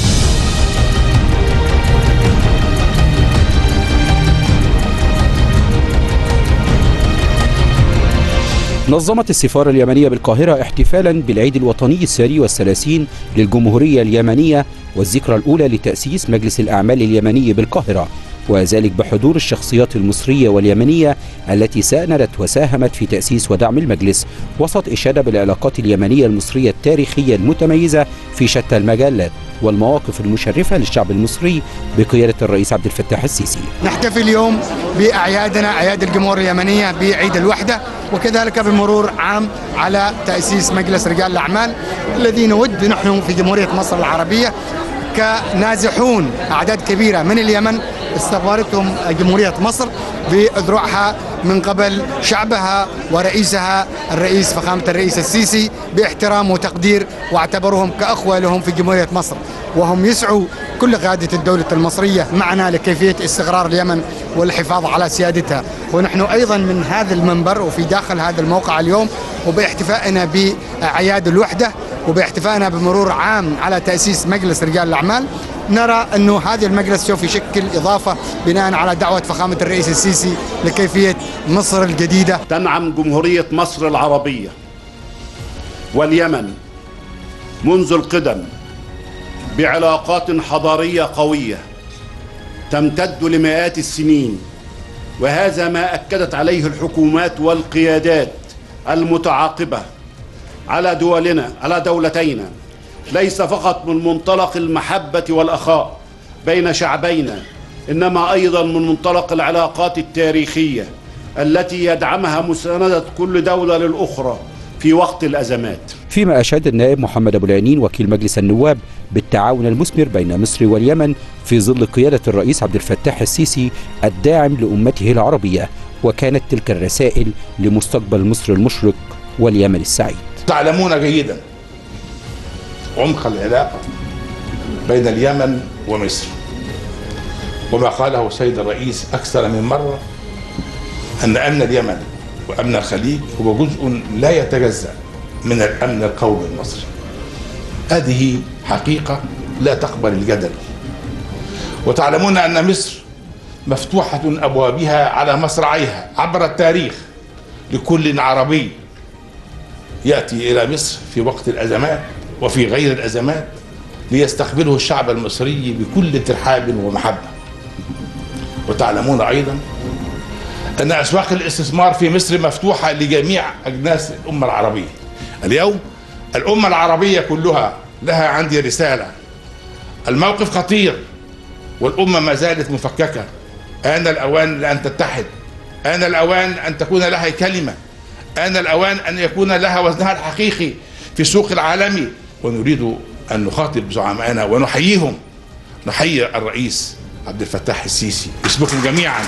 نظمت السفارة اليمنية بالقاهرة احتفالا بالعيد الوطني الساري والثلاثين للجمهورية اليمنية والذكرى الأولى لتأسيس مجلس الأعمال اليمني بالقاهرة وذلك بحضور الشخصيات المصرية واليمنية التي ساندت وساهمت في تأسيس ودعم المجلس وسط إشادة بالعلاقات اليمنية المصرية التاريخية المتميزة في شتى المجالات والمواقف المشرفة للشعب المصري بقيادة الرئيس عبد الفتاح السيسي نحتفل اليوم بأعيادنا أعياد الجمهورية اليمنية بعيد الوحدة وكذلك بمرور عام على تأسيس مجلس رجال الأعمال الذي نود نحن في جمهورية مصر العربية كنازحون أعداد كبيرة من اليمن استقبلتهم جمهورية مصر بأذرعها من قبل شعبها ورئيسها الرئيس فخامة الرئيس السيسي باحترام وتقدير واعتبرهم كأخوة لهم في جمهورية مصر وهم يسعوا كل قادة الدولة المصرية معنا لكيفية استقرار اليمن والحفاظ على سيادتها ونحن أيضا من هذا المنبر وفي داخل هذا الموقع اليوم وباحتفائنا بأعياد الوحدة وباحتفائنا بمرور عام على تأسيس مجلس رجال الأعمال نرى أنه هذا المجلس سوف يشكل إضافة بناء على دعوة فخامة الرئيس السيسي لكيفية مصر الجديدة تنعم جمهورية مصر العربية واليمن منذ القدم بعلاقات حضارية قوية تمتد لمئات السنين وهذا ما أكدت عليه الحكومات والقيادات المتعاقبة على دولنا على دولتينا ليس فقط من منطلق المحبة والأخاء بين شعبينا إنما أيضا من منطلق العلاقات التاريخية التي يدعمها مساندة كل دولة للأخرى في وقت الأزمات فيما أشاد النائب محمد أبو العنين وكيل مجلس النواب بالتعاون المثمر بين مصر واليمن في ظل قيادة الرئيس عبد الفتاح السيسي الداعم لأمته العربية وكانت تلك الرسائل لمستقبل مصر المشرق واليمن السعيد تعلمون جيدا عمق العلاقة بين اليمن ومصر وما قاله السيد الرئيس أكثر من مرة أن أمن اليمن وأمن الخليج هو جزء لا يتجزأ من الأمن القومي المصري هذه حقيقة لا تقبل الجدل وتعلمون أن مصر مفتوحة أبوابها على مصراعيها عبر التاريخ لكل عربي يأتي إلى مصر في وقت الأزمات وفي غير الأزمات ليستقبله الشعب المصري بكل ترحاب ومحبة وتعلمون أيضا أن أسواق الاستثمار في مصر مفتوحة لجميع أجناس الأمة العربية اليوم الأمة العربية كلها لها عندي رسالة الموقف خطير والأمة ما زالت مفككة آن الأوان لأن تتحد آن الأوان أن تكون لها كلمة آن الأوان أن يكون لها وزنها الحقيقي في السوق العالمي ونريد أن نخاطب زعمائنا ونحييهم نحيي الرئيس عبد الفتاح السيسي باسمكم جميعا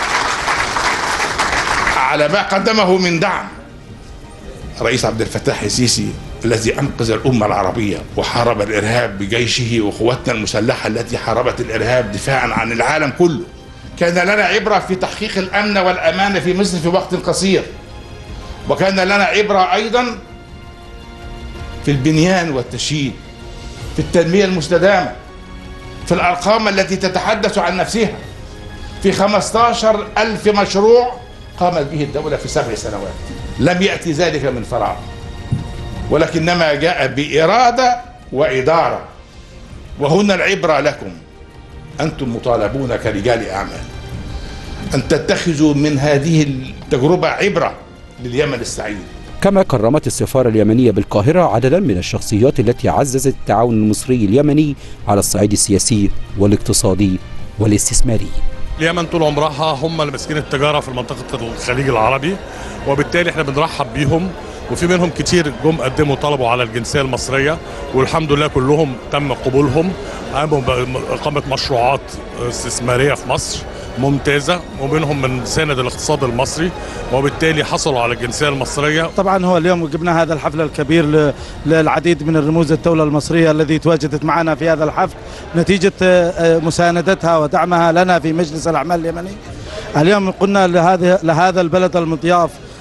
على ما قدمه من دعم الرئيس عبد الفتاح السيسي الذي انقذ الامه العربيه وحارب الارهاب بجيشه وقواتنا المسلحه التي حاربت الارهاب دفاعا عن العالم كله كان لنا عبره في تحقيق الامن والامان في مصر في وقت قصير وكان لنا عبره ايضا في البنيان والتشييد في التنميه المستدامه في الارقام التي تتحدث عن نفسها في 15 ألف مشروع قامت به الدولة في سبع سنوات لم يأتي ذلك من فراغ ولكنما جاء بإرادة وإدارة وهنا العبرة لكم أنتم مطالبون كرجال أعمال أن تتخذوا من هذه التجربة عبرة لليمن السعيد كما كرمت السفارة اليمنية بالقاهرة عددا من الشخصيات التي عززت التعاون المصري اليمني على الصعيد السياسي والاقتصادي والاستثماري اليمن طول عمرها هم اللي ماسكين التجاره في منطقه الخليج العربي وبالتالي احنا بنرحب بيهم وفي منهم كتير جم قدموا طلبوا على الجنسيه المصريه والحمد لله كلهم تم قبولهم قاموا باقامه مشروعات استثماريه في مصر ممتازه ومنهم من ساند الاقتصاد المصري وبالتالي حصلوا على الجنسيه المصريه طبعا هو اليوم جبنا هذا الحفل الكبير ل- للعديد من الرموز الدوله المصريه الذي تواجدت معنا في هذا الحفل نتيجه آه، آه، مساندتها ودعمها لنا في مجلس الاعمال اليمني اليوم قلنا لهذه لهذا البلد المضياف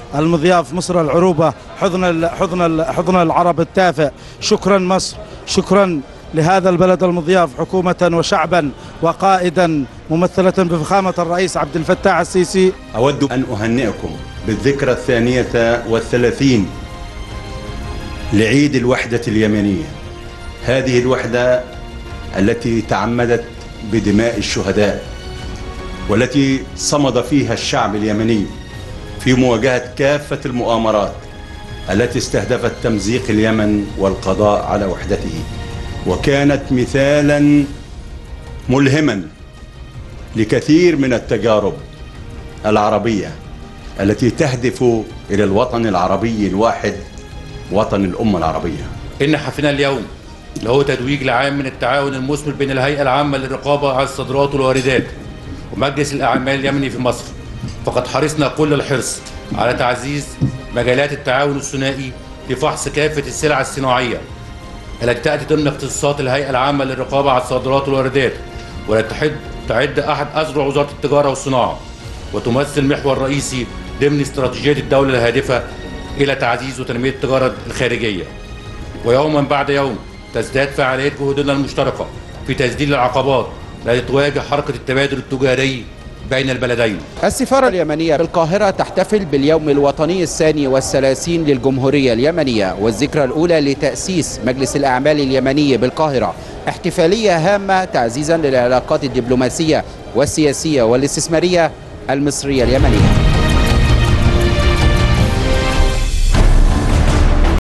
المضياف مصر العروبة حضن ال- حضن ال- حضن العرب التافه شكرا مصر شكرا لهذا البلد المضياف حكومة وشعبا وقائدا ممثلة بفخامة الرئيس عبد الفتاح السيسي أود أن أهنئكم بالذكرى الثانية والثلاثين لعيد الوحدة اليمنية هذه الوحدة التي تعمدت بدماء الشهداء والتي صمد فيها الشعب اليمني في مواجهة كافة المؤامرات التي استهدفت تمزيق اليمن والقضاء على وحدته وكانت مثالا ملهما لكثير من التجارب العربية التي تهدف إلى الوطن العربي الواحد وطن الأمة العربية إن حفلنا اليوم اللي هو تتويج العام من التعاون المثمر بين الهيئة العامة للرقابة على الصادرات والواردات ومجلس الأعمال اليمني في مصر فقد حرصنا كل الحرص على تعزيز مجالات التعاون الثنائي لفحص كافة السلع الصناعية التي تأتي ضمن اختصاصات الهيئة العامة للرقابة على الصادرات والواردات والتي تحد تعد أحد أذرع وزارة التجارة والصناعة وتمثل محور رئيسي ضمن استراتيجية الدولة الهادفة إلى تعزيز وتنمية التجارة الخارجية ويوما بعد يوم تزداد فعالية جهودنا المشتركة في تسديد العقبات التي تواجه حركة التبادل التجاري بين البلدين السفارة اليمنية بالقاهرة تحتفل باليوم الوطني الثاني والثلاثين للجمهورية اليمنية والذكرى الأولى لتأسيس مجلس الأعمال اليمني بالقاهرة احتفالية هامة تعزيزا للعلاقات الدبلوماسية والسياسية والاستثمارية المصرية اليمنية